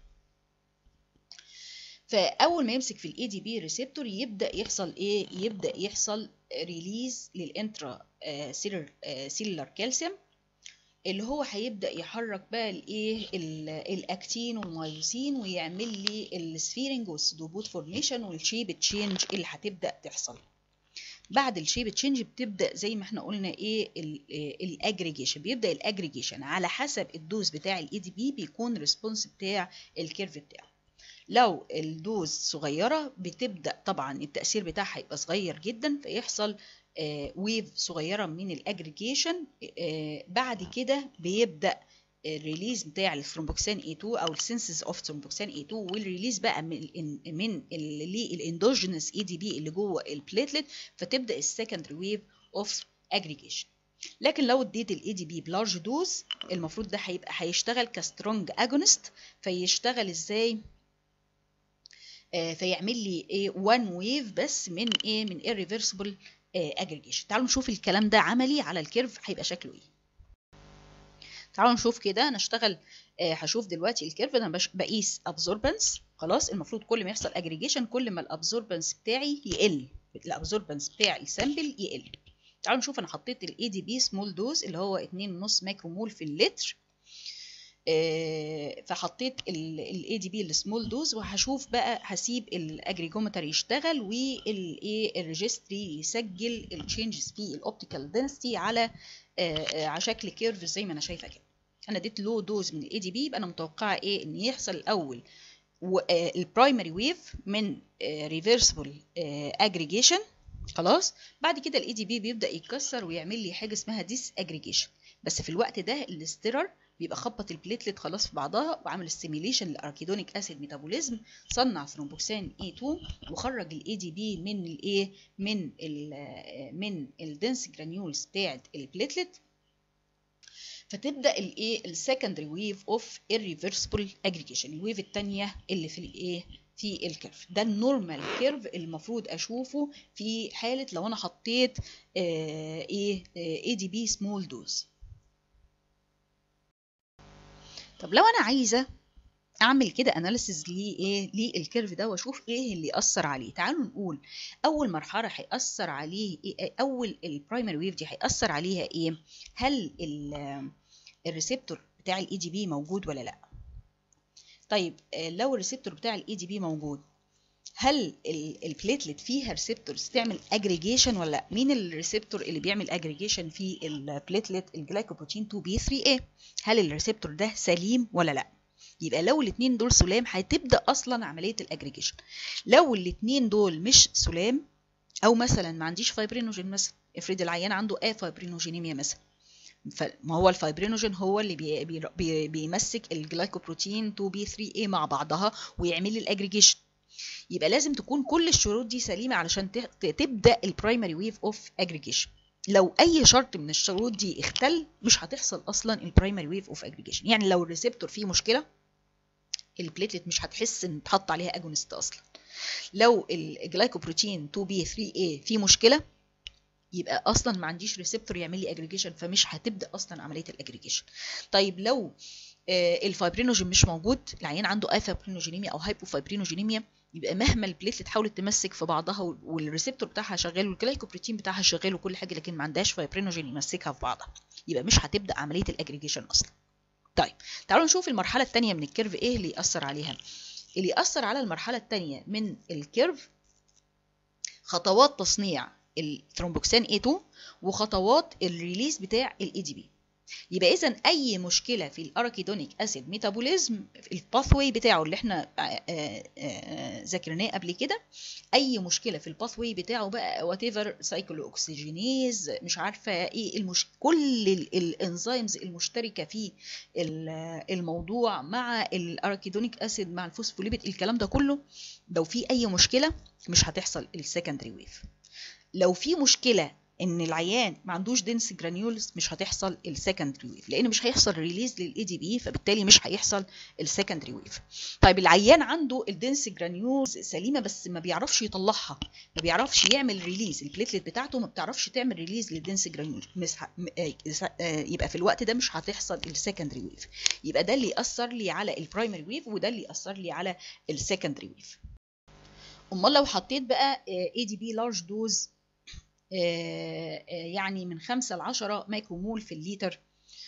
فاول ما يمسك في الاي دي بي ريسبتور يبدا يحصل ايه يبدا يحصل ريليز للانترا سيلولار كالسيوم اللي هو هيبدا يحرك بقى الايه الاكتين والمايوسين ويعمل لي السفيرنج والسدوبوت فورميشن والشيب تشينج اللي هتبدا تحصل بعد الشيب تشينج بتبدا زي ما احنا قلنا ايه الاجريجيشن بيبدا الاجريجيشن على حسب الدوز بتاع الاي دي بي بيكون الريسبونس بتاع الكيرف بتاعه لو الدوز صغيره بتبدا طبعا التاثير بتاعها يبقى صغير جدا فيحصل آه ويف صغيره من الاجريجيشن آه بعد كده بيبدا الريليز بتاع الثرومبوكسان A2 او السينسز اوف ثرومبوكسان A2 والريليز بقى من من الاندوجينس اي دي بي اللي جوه البليتلت فتبدا السكندري ويف اوف اجريجيشن لكن لو اديت الاي دي بي بلارج دوز المفروض ده هيبقى هيشتغل كسترونج اجونست فيشتغل ازاي آه فيعمل لي ايه وان ويف بس من ايه من irreversible اجريجيشن تعالوا نشوف الكلام ده عملي على الكيرف هيبقى شكله ايه تعالوا نشوف كده انا اشتغل آه هشوف دلوقتي الكيرف انا بقيس ابزوربنس خلاص المفروض كل ما يحصل اجريجيشن كل ما الابزوربنس بتاعي يقل الابزوربنس بتاع السامبل يقل تعالوا نشوف انا حطيت الاي دي بي سمول دوز اللي هو 2.5 مايكرو مول في اللتر آه فحطيت الاي دي بي السمول دوز وهشوف بقى هسيب الاجريجومتر يشتغل والايه الريجستري يسجل التشينجز في الاوبتيكال دنسيتي على آه على شكل كيرف زي ما انا شايفه كده انا اديت لو دوز من الاي دي بي يبقى انا متوقعه ايه ان يحصل الاول البرايمري ويف من ريفرسبل اجريجيشن خلاص بعد كده الاي دي بي بيبدا يتكسر ويعمل لي حاجه اسمها ديس اجريجيشن بس في الوقت ده الاستيرر بيبقى خبط البليتلت خلاص في بعضها وعمل ستيميليشن للاركيدونيك اسيد ميتابوليزم صنع ثرومبوكسان اي 2 وخرج الاي دي بي من الايه من ال من الدنس جرانيولز بتاعت البليتلت فتبدا الايه السكندري ويف اوف irreversible اجريجيشن الويف الثانيه اللي في الايه في الكيرف ده النورمال كيرف المفروض اشوفه في حاله لو انا حطيت آه ايه اي دي بي سمول دوز طب لو انا عايزه اعمل كده اناليسيز لايه للكيرف ده واشوف ايه اللي اثر عليه تعالوا نقول اول مرحله هياثر عليه إيه اول البرايمري ويف دي هياثر عليها ايه هل الريسبتور بتاع الاي دي بي موجود ولا لا طيب لو الريسبتور بتاع الاي دي بي موجود هل البليتلت فيها ريسبتورز تعمل اجريجيشن ولا لا مين الريسبتور اللي بيعمل اجريجيشن في البليتلت الجلايكوبروتين 2 بي 3 a هل الريسبتور ده سليم ولا لا يبقى لو الاثنين دول سلام هتبدا اصلا عمليه الاجريجيشن لو الاثنين دول مش سلام او مثلا ما عنديش فايبرينوجين مثلا افرض العيان عنده ا فايبرينوجينيميا مثلا فما هو الفايبرينوجين هو اللي بي بي بي بيمسك الجلايكوبروتين 2 بي 3 a مع بعضها ويعمل لي الاجريجيشن يبقى لازم تكون كل الشروط دي سليمه علشان تبدا البرايمري ويف اوف اجريجيشن لو اي شرط من الشروط دي اختل مش هتحصل اصلا البرايمري ويف اوف اجريجيشن يعني لو الريسبتور فيه مشكله البليتلت مش هتحس ان اتحط عليها اجونست اصلا لو الجلايكوبروتين 2 بي 3 a فيه مشكله يبقى اصلا ما عنديش ريسبتور يعمل لي اجريجيشن فمش هتبدا اصلا عمليه الاجريجيشن طيب لو آه الفايبرينوجين مش موجود العيان عنده اي فايبرينوجينيميا او هايبوفايبرينوجينيميا يبقى مهما البليتلت حاولت تمسك في بعضها والريسبتور بتاعها شغال والجلايكوبروتين بتاعها شغال وكل حاجه لكن ما عندهاش فايبرينوجين يمسكها في بعضها يبقى مش هتبدا عمليه الاجريجيشن اصلا طيب تعالوا نشوف المرحله الثانيه من الكيرف ايه اللي ياثر عليها اللي ياثر على المرحله الثانيه من الكيرف خطوات تصنيع الثرومبوكسان A2 وخطوات الريليز بتاع الاي دي بي يبقى اذا اي مشكله في الاركيدونيك اسيد ميتابوليزم الباثوي بتاعه اللي احنا ذاكرناه قبل كده اي مشكله في الباثوي بتاعه بقى وات ايفر سايكلو اوكسجينيز مش عارفه ايه المش... كل الانزيمز المشتركه في الموضوع مع الاركيدونيك اسيد مع الفوسفوليبيد الكلام ده كله لو في اي مشكله مش هتحصل السكندري ويف لو في مشكله ان العيان ما عندوش دنس جرانيولز مش هتحصل السكندري ويف لان مش هيحصل ريليز للاي دي بي فبالتالي مش هيحصل السكندري ويف طيب العيان عنده الدنس جرانيولز سليمه بس ما بيعرفش يطلعها ما بيعرفش يعمل ريليز البليتلت بتاعته ما بتعرفش تعمل ريليز للدنس جرانيولز يبقى في الوقت ده مش هتحصل السكندري ويف يبقى ده اللي ياثر لي على البرايمري ويف وده اللي ياثر لي على السكندري ويف امال لو حطيت بقى اي دي بي لارج دوز يعني من 5 ل 10 مايكرومول في الليتر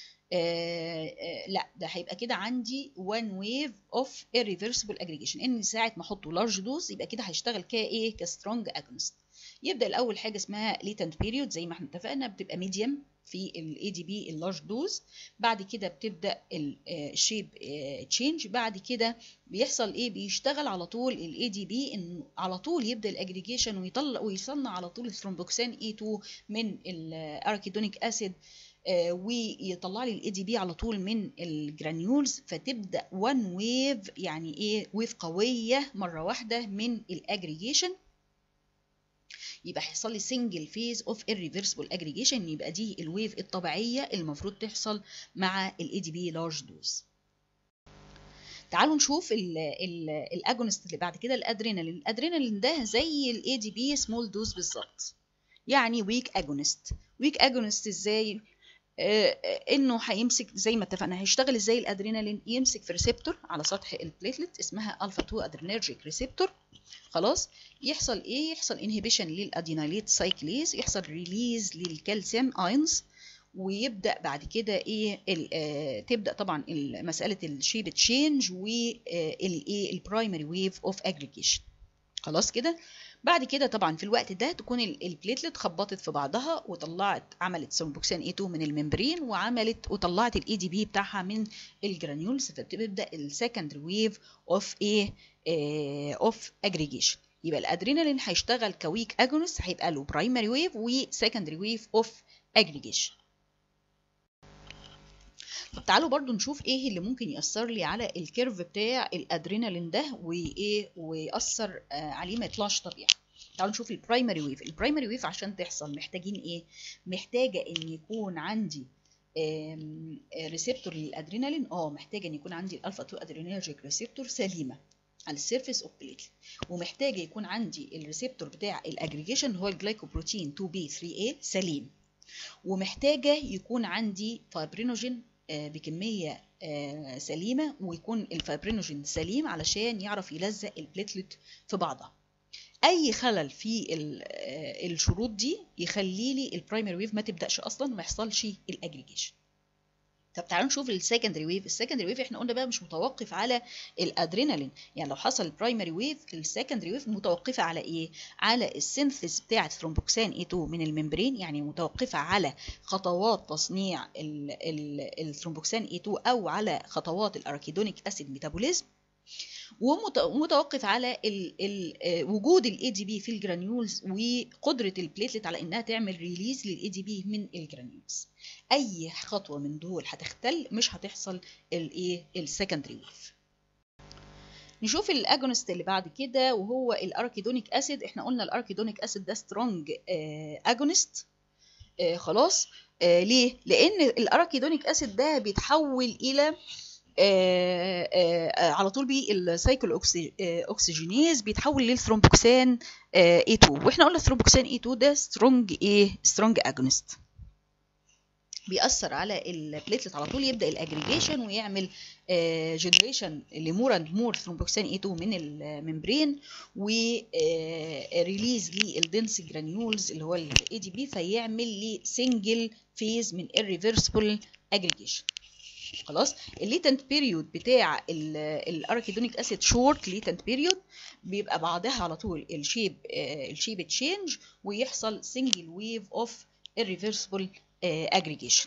لا ده هيبقى كده عندي one wave of irreversible aggregation ان ساعه ما احطه لارج دوز يبقى كده هيشتغل كايه كسترونج اجونست يبدا الاول حاجه اسمها latent period زي ما احنا اتفقنا بتبقى ميديوم في الاي دي بي اللارج دوز بعد كده بتبدا الشيب تشينج بعد كده بيحصل ايه بيشتغل على طول الاي دي بي انه على طول يبدا الاجريجيشن ويطلع ويصنع على طول الثرومبوكسان اي 2 من الاركيدونيك اسيد ويطلع لي الاي دي بي على طول من الجرانيولز فتبدا وان ويف يعني ايه ويف قويه مره واحده من الاجريجيشن يبقى هيحصل لي سنجل فيز اوف irreversible اجريجيشن يبقى دي الويف الطبيعيه المفروض تحصل مع الاي دي بي لارج دوز تعالوا نشوف الاجونست اللي بعد كده الادرينالين الادرينالين ده زي الاي دي بي سمول دوز بالظبط يعني ويك اجونست ويك اجونست ازاي آه انه هيمسك زي ما اتفقنا هيشتغل ازاي الادرينالين يمسك في ريسبتور على سطح البليتلت اسمها الفا 2 ادرينرجيك ريسبتور خلاص يحصل ايه يحصل انهبيشن للاديناليت سايكليز يحصل ريليز للكالسيوم ايونز ويبدا بعد كده ايه آه تبدا طبعا مساله الشيب تشينج والايه البرايمري ويف اوف اجريجيشن خلاص كده بعد كده طبعا في الوقت ده تكون البليتلت خبطت في بعضها وطلعت عملت سمبوكسان اي 2 من الممبرين وعملت وطلعت الاي دي بي بتاعها من الجرانيولز فبتبدا السكند ويف اوف ايه اوف اجريجيشن يبقى الادرينالين هيشتغل كويك اجونست هيبقى له برايمري ويف وسكندري ويف اوف اجريجيشن طب تعالوا برضو نشوف ايه اللي ممكن يأثر لي على الكيرف بتاع الادرينالين ده وايه ويأثر عليه ما يطلعش طبيعي تعالوا نشوف البرايمري ويف البرايمري ويف عشان تحصل محتاجين ايه محتاجه ان يكون عندي ريسبتور للادرينالين اه محتاجه ان يكون عندي الالفا 2 ادرينرجيك ريسبتور سليمه على السيرفيس اوف بليتلت ومحتاجه يكون عندي الريسبتور بتاع الاجريجيشن هو الجلايكوبروتين 2 بي 3 a سليم ومحتاجه يكون عندي فايبرينوجين بكميه سليمه ويكون الفايبرينوجين سليم علشان يعرف يلزق البليتلت في بعضها اي خلل في الشروط دي يخلي لي البرايمري ويف ما تبداش اصلا وما يحصلش الاجريجيشن طب تعالوا نشوف السكندري ويف السكندري ويف احنا قلنا بقى مش متوقف على الادرينالين يعني لو حصل البرايمري ويف السكندري ويف متوقفه على ايه على السينثيس بتاعه ثرومبوكسان اي 2 من الممبرين يعني متوقفه على خطوات تصنيع الثرومبوكسان اي 2 او على خطوات الاراكيدونيك اسيد ميتابوليزم ومتوقف على ال ال وجود الاي دي بي في الجرانيولز وقدره البليتلت على انها تعمل ريليز للاي دي بي من الجرانيولز اي خطوه من دول هتختل مش هتحصل الايه السكندري ويف نشوف الاجونست اللي بعد كده وهو الاركيدونيك اسيد احنا قلنا الاركيدونيك اسيد ده سترونج اجونست آه خلاص آه ليه لان الاركيدونيك اسيد ده بيتحول الى آآ آآ على طول بالسايكل اوكسجينيز بيتحول للثرومبوكسان A2 واحنا قلنا الثرومبوكسان A2 ده سترونج ايه سترونج اجونست بيأثر على البليتلت على طول يبدا الاجريجيشن ويعمل جنريشن لمور اند مور ثرومبوكسان A2 من الممبرين وريليز للدنس جرانيولز اللي هو الاي دي بي فيعمل لي سنجل فيز من irreversible اجريجيشن خلاص الليتنت بيريود بتاع الاركيدونيك اسيد شورت ليتنت بيريود بيبقى بعدها على طول الشيب الشيب تشينج ويحصل سنجل ويف اوف irreversible اجريجيشن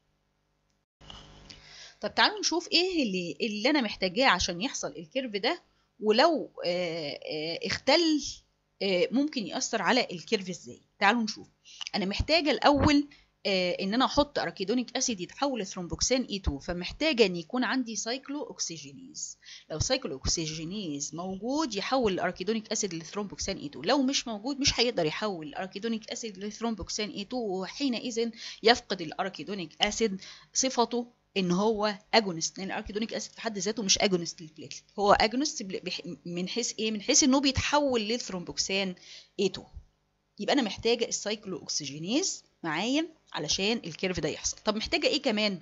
طب تعالوا نشوف ايه اللي اللي انا محتاجاه عشان يحصل الكيرف ده ولو اختل ممكن يأثر على الكيرف ازاي تعالوا نشوف انا محتاجه الاول آه ان انا احط اراكيدونيك اسيد يتحول لثرومبوكسان اي 2 فمحتاجه ان يكون عندي سايكلو اوكسجينيز لو سايكلو اوكسجينيز موجود يحول الاراكيدونيك اسيد لثرومبوكسان اي 2 لو مش موجود مش هيقدر يحول الاراكيدونيك اسيد لثرومبوكسان اي 2 وحينئذ يفقد الاراكيدونيك اسيد صفته ان هو اجونست لان الاركيدونيك اسيد في حد ذاته مش اجونست للبليتلت هو اجونست من حيث ايه من حيث انه بيتحول للثرومبوكسان اي 2 يبقى انا محتاجه السايكلو اوكسجينيز معايا علشان الكيرف ده يحصل طب محتاجه ايه كمان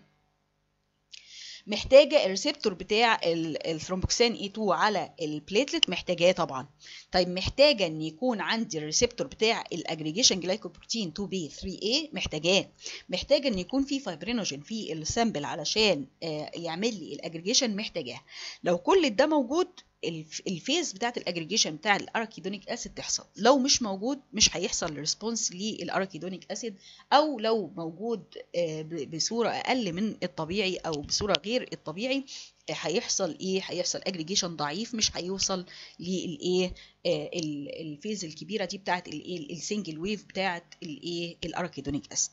محتاجه الريسبتور بتاع الثرومبوكسان اي 2 على البليتلت محتاجاه طبعا طيب محتاجه ان يكون عندي الريسبتور بتاع الاجريجيشن جلايكوبروتين 2 بي 3 a محتاجاه محتاجه ان يكون في فايبرينوجين في السامبل علشان يعمل لي الاجريجيشن محتاجاه لو كل ده موجود الفيز بتاعت الاجريجيشن بتاع الاركيدونيك اسيد تحصل لو مش موجود مش هيحصل ريسبونس للاركيدونيك اسيد او لو موجود بصوره اقل من الطبيعي او بصوره غير الطبيعي هيحصل ايه هيحصل اجريجيشن ضعيف مش هيوصل للايه الفيز الكبيره دي بتاعت الايه السنجل ويف بتاعت الايه الاركيدونيك اسيد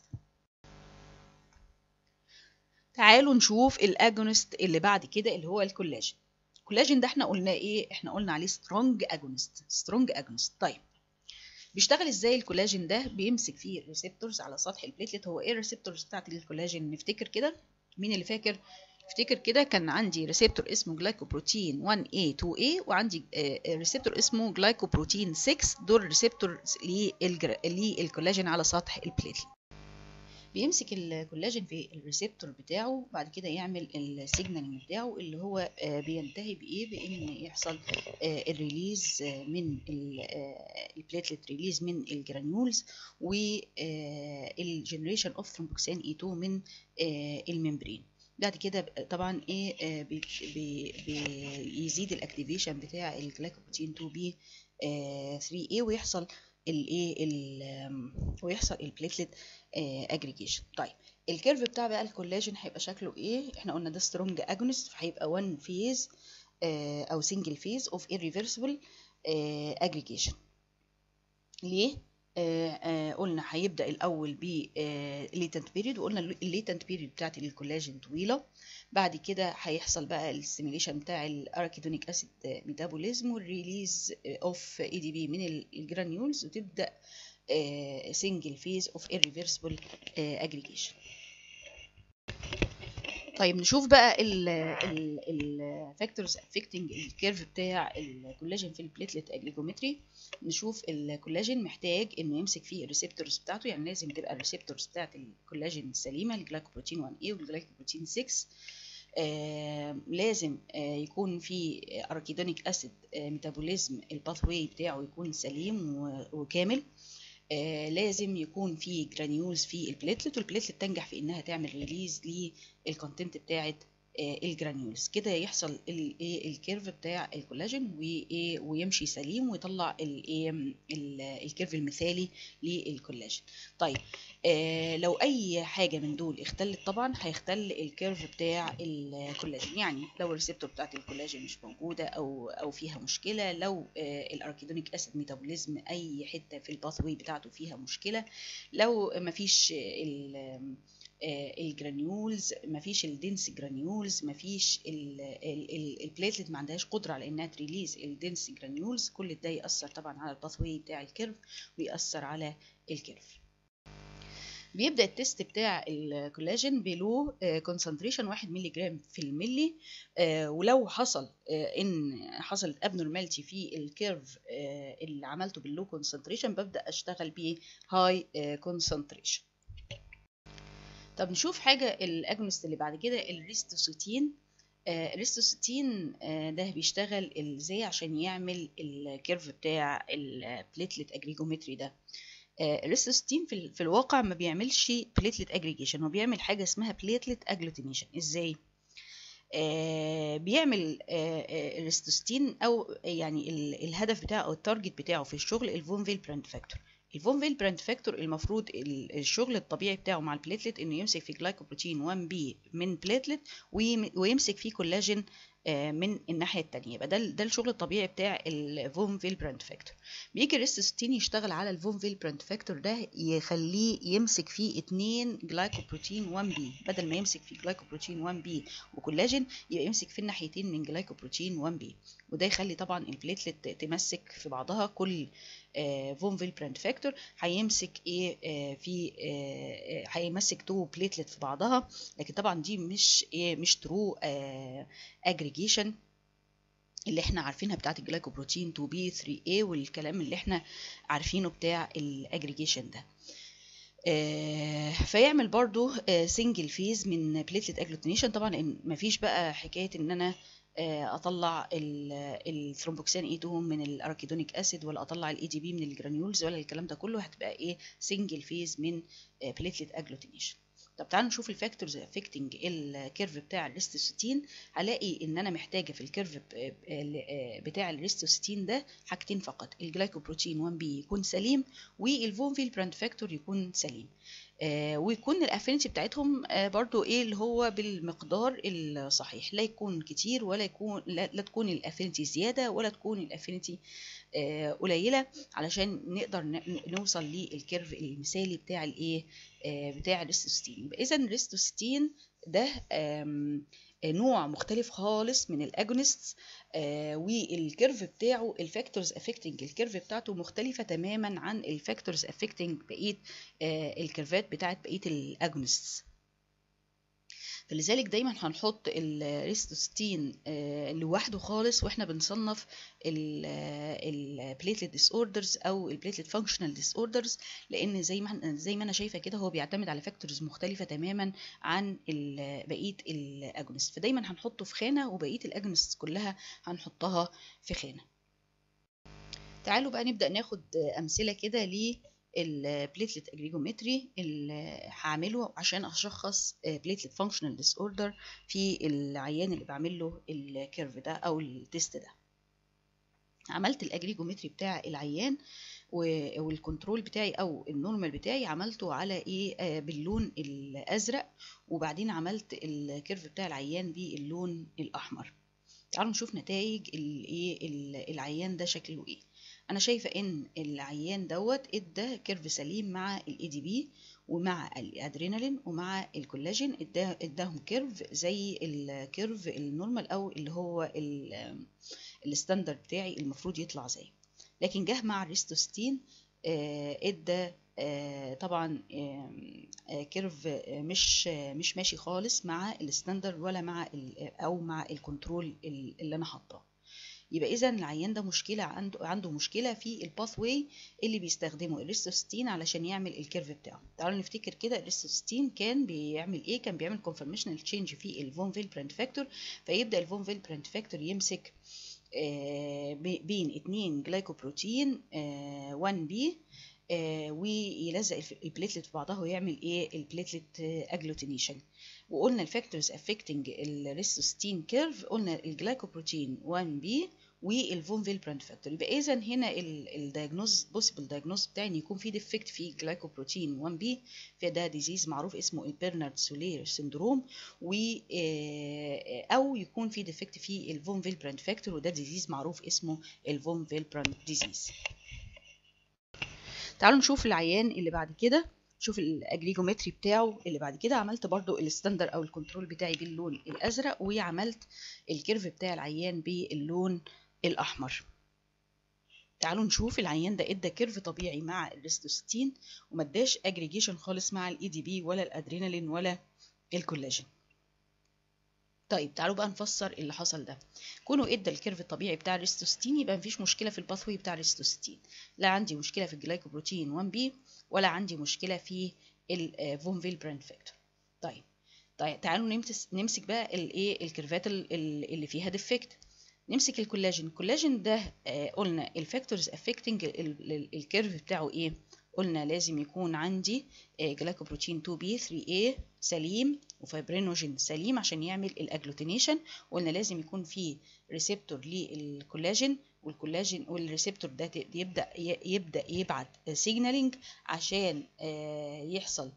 تعالوا نشوف الاجونست اللي بعد كده اللي هو الكولاجين الكولاجين ده احنا قلنا ايه احنا قلنا عليه سترونج اجونست سترونج اجونست طيب بيشتغل ازاي الكولاجين ده بيمسك فيه الريسبتورز على سطح البليتلت هو ايه الريسبتورز بتاعت الكولاجين نفتكر كده مين اللي فاكر افتكر كده كان عندي ريسبتور اسمه جلايكوبروتين 1A 2A وعندي ريسبتور اسمه جلايكوبروتين 6 دول ريسبتور للكولاجين على سطح البليتلت بيمسك الكولاجين في الريسبتور بتاعه بعد كده يعمل السيجنالينج بتاعه اللي هو بينتهي بايه بان يحصل الريليز من البليتلت ريليز من الجرانيولز والجنريشن اوف ثرومبوكسان اي 2 من الممبرين بعد كده طبعا ايه بي بي بيزيد الاكتيفيشن بتاع الجلايكوبروتين 2 بي 3 a ويحصل الايه ويحصل البليتلت اجريجيشن طيب الكيرف بتاع بقى الكولاجين هيبقى شكله ايه احنا قلنا ده سترونج اجونست فهيبقى 1 فيز او سنجل فيز اوف irreversible اجريجيشن ليه آه آه قلنا هيبدا الاول ب ليتنت بيريد وقلنا الليتنت بيريد بتاعت الكولاجين طويله بعد كده هيحصل بقى الستيميليشن بتاع الاركيدونيك اسيد ميتابوليزم والريليز اوف اي دي بي من الجرانيولز وتبدا سنجل فيز اوف irreversible اجريجيشن طيب نشوف بقى الفاكتورز افكتنج الكيرف بتاع الكولاجين في البليتلت اجليجومتري نشوف الكولاجين محتاج انه يمسك فيه الريسبتورز بتاعته يعني لازم تبقى الريسبتورز بتاعت الكولاجين السليمه الجلايكوبروتين 1 اي والجلايكوبروتين 6 آه لازم آه يكون في اركيدونيك اسيد آه ميتابوليزم الباثواي بتاعه يكون سليم وكامل آه لازم يكون في جرانيولز في البليتلت والبليتلت تنجح في انها تعمل ريليز للكونتنت بتاعه آه الجرانيولز كده يحصل الكيرف بتاع الكولاجين ويمشي سليم ويطلع الكيرف المثالي للكولاجين طيب آه لو اي حاجه من دول اختلت طبعا هيختل الكيرف بتاع الكولاجين يعني لو الريسبتور بتاعت الكولاجين مش موجوده او او فيها مشكله لو آه الاركيدونيك اسيد ميتابوليزم اي حته في الباثوي بتاعته فيها مشكله لو مفيش الجرانيولز مفيش الدنس جرانيولز مفيش البليتلت ما عندهاش قدره على انها تريليز الدنس جرانيولز كل ده ياثر طبعا على الباثوي بتاع الكيرف ويأثر على الكيرف بيبدا التست بتاع الكولاجين بلو كونسنتريشن 1 مللي جرام في الملي آه ولو حصل آه ان حصلت ابنورماليتي في الكيرف آه اللي عملته باللو كونسنتريشن ببدا اشتغل بيه هاي كونسنتريشن طب نشوف حاجه الاجونست اللي بعد كده الريستوسيتين الريستوسيتين ده بيشتغل ازاي عشان يعمل الكيرف بتاع البليتلت اجريجومتري ده الريستوستين في, في الواقع ما بيعملش بليتلت اجريجيشن هو بيعمل حاجه اسمها بليتلت اجلوتينيشن ازاي آه بيعمل آه الريستوستين او يعني الهدف بتاعه او التارجت بتاعه في الشغل الفون فيل براند فاكتور الفون فيل براند فاكتور المفروض الشغل الطبيعي بتاعه مع البليتلت انه يمسك في جلايكوبروتين 1 بي من بليتلت ويمسك فيه كولاجين من الناحيه الثانيه يبقى ده ده الشغل الطبيعي بتاع الفون فيل براند فاكتور بيجي الريستوستين يشتغل على الفون فيل براند فاكتور ده يخليه يمسك فيه اتنين جلايكوبروتين 1 بي بدل ما يمسك فيه جلايكوبروتين 1 بي وكولاجين يبقى يمسك في الناحيتين من جلايكوبروتين 1 بي وده يخلي طبعا البليتلت تمسك في بعضها كل فون فيل براند فاكتور هيمسك ايه آه في هيمسك تو بليتلت في بعضها لكن طبعا دي مش ايه مش ترو اجريجيشن اللي احنا عارفينها بتاعت الجلايكوبروتين 2 بي 3 a والكلام اللي احنا عارفينه بتاع الاجريجيشن ده آه فيعمل برضو آه سنجل فيز من بليتلت اجلوتينيشن طبعا إن مفيش بقى حكايه ان انا اطلع الثرومبوكسان اي 2 من الاراكيدونيك اسيد ولا اطلع الاي دي بي من الجرانيولز ولا الكلام ده كله هتبقى ايه سنجل فيز من بليتلت اجلوتينيشن طب تعالوا نشوف الفاكتورز افكتنج الكيرف بتاع الريستوسيتين هلاقي ان انا محتاجه في الكيرف بتاع الريستوسيتين ده حاجتين فقط الجلايكوبروتين 1 بي يكون سليم والفون فيل براند فاكتور يكون سليم آه ويكون الافينيتي بتاعتهم آه برضو ايه اللي هو بالمقدار الصحيح لا يكون كتير ولا يكون لا, لا تكون الافينيتي زياده ولا تكون الافينيتي آه قليله علشان نقدر نوصل للكيرف المثالي بتاع الايه بتاع الريستوستين يبقى اذا الريستوستين ده نوع مختلف خالص من الاجونست آه والكيرف بتاعه الفاكتورز افكتنج الكيرف بتاعته مختلفه تماما عن الفاكتورز افكتنج بقيه آه الكيرفات بتاعت بقيه الاجونستس فلذلك دايما هنحط الريستوستين آه لوحده خالص واحنا بنصنف البليتلت ديس اوردرز او البليتلت فانكشنال ديس اوردرز لان زي ما زي ما انا شايفه كده هو بيعتمد على فاكتورز مختلفه تماما عن بقيه الاجونست فدايما هنحطه في خانه وبقيه الاجونست كلها هنحطها في خانه تعالوا بقى نبدا ناخد امثله كده ل البليتلت اجريجومتري اللي هعمله عشان اشخص بليتلت فانكشنال ديس اوردر في العيان اللي بعمل له الكيرف ده او التيست ده عملت الاجريجومتري بتاع العيان والكنترول بتاعي او النورمال بتاعي عملته على ايه باللون الازرق وبعدين عملت الكيرف بتاع العيان باللون الاحمر تعالوا نشوف نتائج الايه العيان ده شكله ايه انا شايفه ان العيان دوت ادى كيرف سليم مع الاي دي بي ومع الادرينالين ومع الكولاجين اداهم كيرف زي الكيرف النورمال او اللي هو الستاندرد بتاعي المفروض يطلع زي لكن جه مع الريستوستين ادى طبعا كيرف مش مش ماشي خالص مع الستاندرد ولا مع او مع الكنترول اللي انا حاطاه يبقى اذا العيان ده مشكله عنده عنده مشكله في الباث واي اللي بيستخدمه الريستوستين علشان يعمل الكيرف بتاعه تعالوا نفتكر كده الريستوستين كان بيعمل ايه كان بيعمل كونفرميشنال تشينج في الفون فيل برنت فاكتور فيبدا الفون فيل برنت فاكتور يمسك آه بين اتنين جلايكوبروتين آه 1 بي آه ويلزق البليتلت في بعضها ويعمل ايه البليتلت اجلوتينيشن وقلنا الفاكتورز افكتنج الريستوستين كيرف قلنا الجلايكوبروتين 1 بي والفون فيل براند فاكتور يبقى اذا هنا الدايجنوز بوسيبل دايجنوز بتاعي ان يكون في ديفكت في جلايكوبروتين 1 بي فده ديزيز معروف اسمه البيرنارد سولير سندروم و او يكون في ديفكت في الفون فيل براند فاكتور وده ديزيز معروف اسمه الفون فيل براند ديزيز تعالوا نشوف العيان اللي بعد كده شوف الاجريجومتري بتاعه اللي بعد كده عملت برضو الستاندر او الكنترول بتاعي باللون الازرق وعملت الكيرف بتاع العيان باللون الاحمر تعالوا نشوف العيان ده ادى كيرف طبيعي مع الريستوستين وما اداش اجريجيشن خالص مع الاي دي بي ولا الادرينالين ولا الكولاجين طيب تعالوا بقى نفسر اللي حصل ده كونه ادى الكيرف الطبيعي بتاع الريستوستين يبقى مفيش مشكله في الباثوي بتاع الريستوستين لا عندي مشكله في الجلايكوبروتين 1 بي ولا عندي مشكله في الفونفيل براند فاكتور طيب طيب تعالوا نمسك بقى الايه الكيرفات اللي فيها ديفكت نمسك الكولاجين الكولاجين ده آه قلنا الفاكتورز افكتنج الكيرف بتاعه ايه قلنا لازم يكون عندي آه جلايكوبروتين 2 بي 3 a سليم وفايبرينوجين سليم عشان يعمل الاجلوتينيشن قلنا لازم يكون في ريسبتور للكولاجين والكولاجين والريسبتور ده يبدا يبدا يبعت سيجنالينج عشان آه يحصل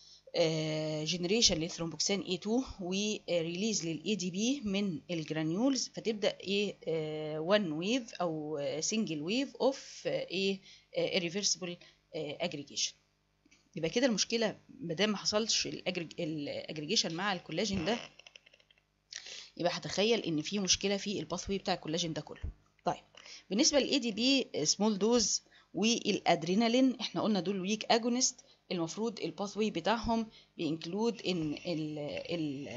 جنريشن للثرومبوكسان A2 وريليز للاي دي بي من الجرانيولز فتبدا ايه 1 ويف او سنجل ويف اوف ايه irreversible اجريجيشن يبقى كده المشكله ما دام ما حصلش الاجريجيشن مع الكولاجين ده يبقى هتخيل ان في مشكله في الباثوي بتاع الكولاجين ده كله طيب بالنسبه للاي دي بي سمول دوز والادرينالين احنا قلنا دول ويك اجونست المفروض الباثوي بتاعهم بينكلود ان ال ال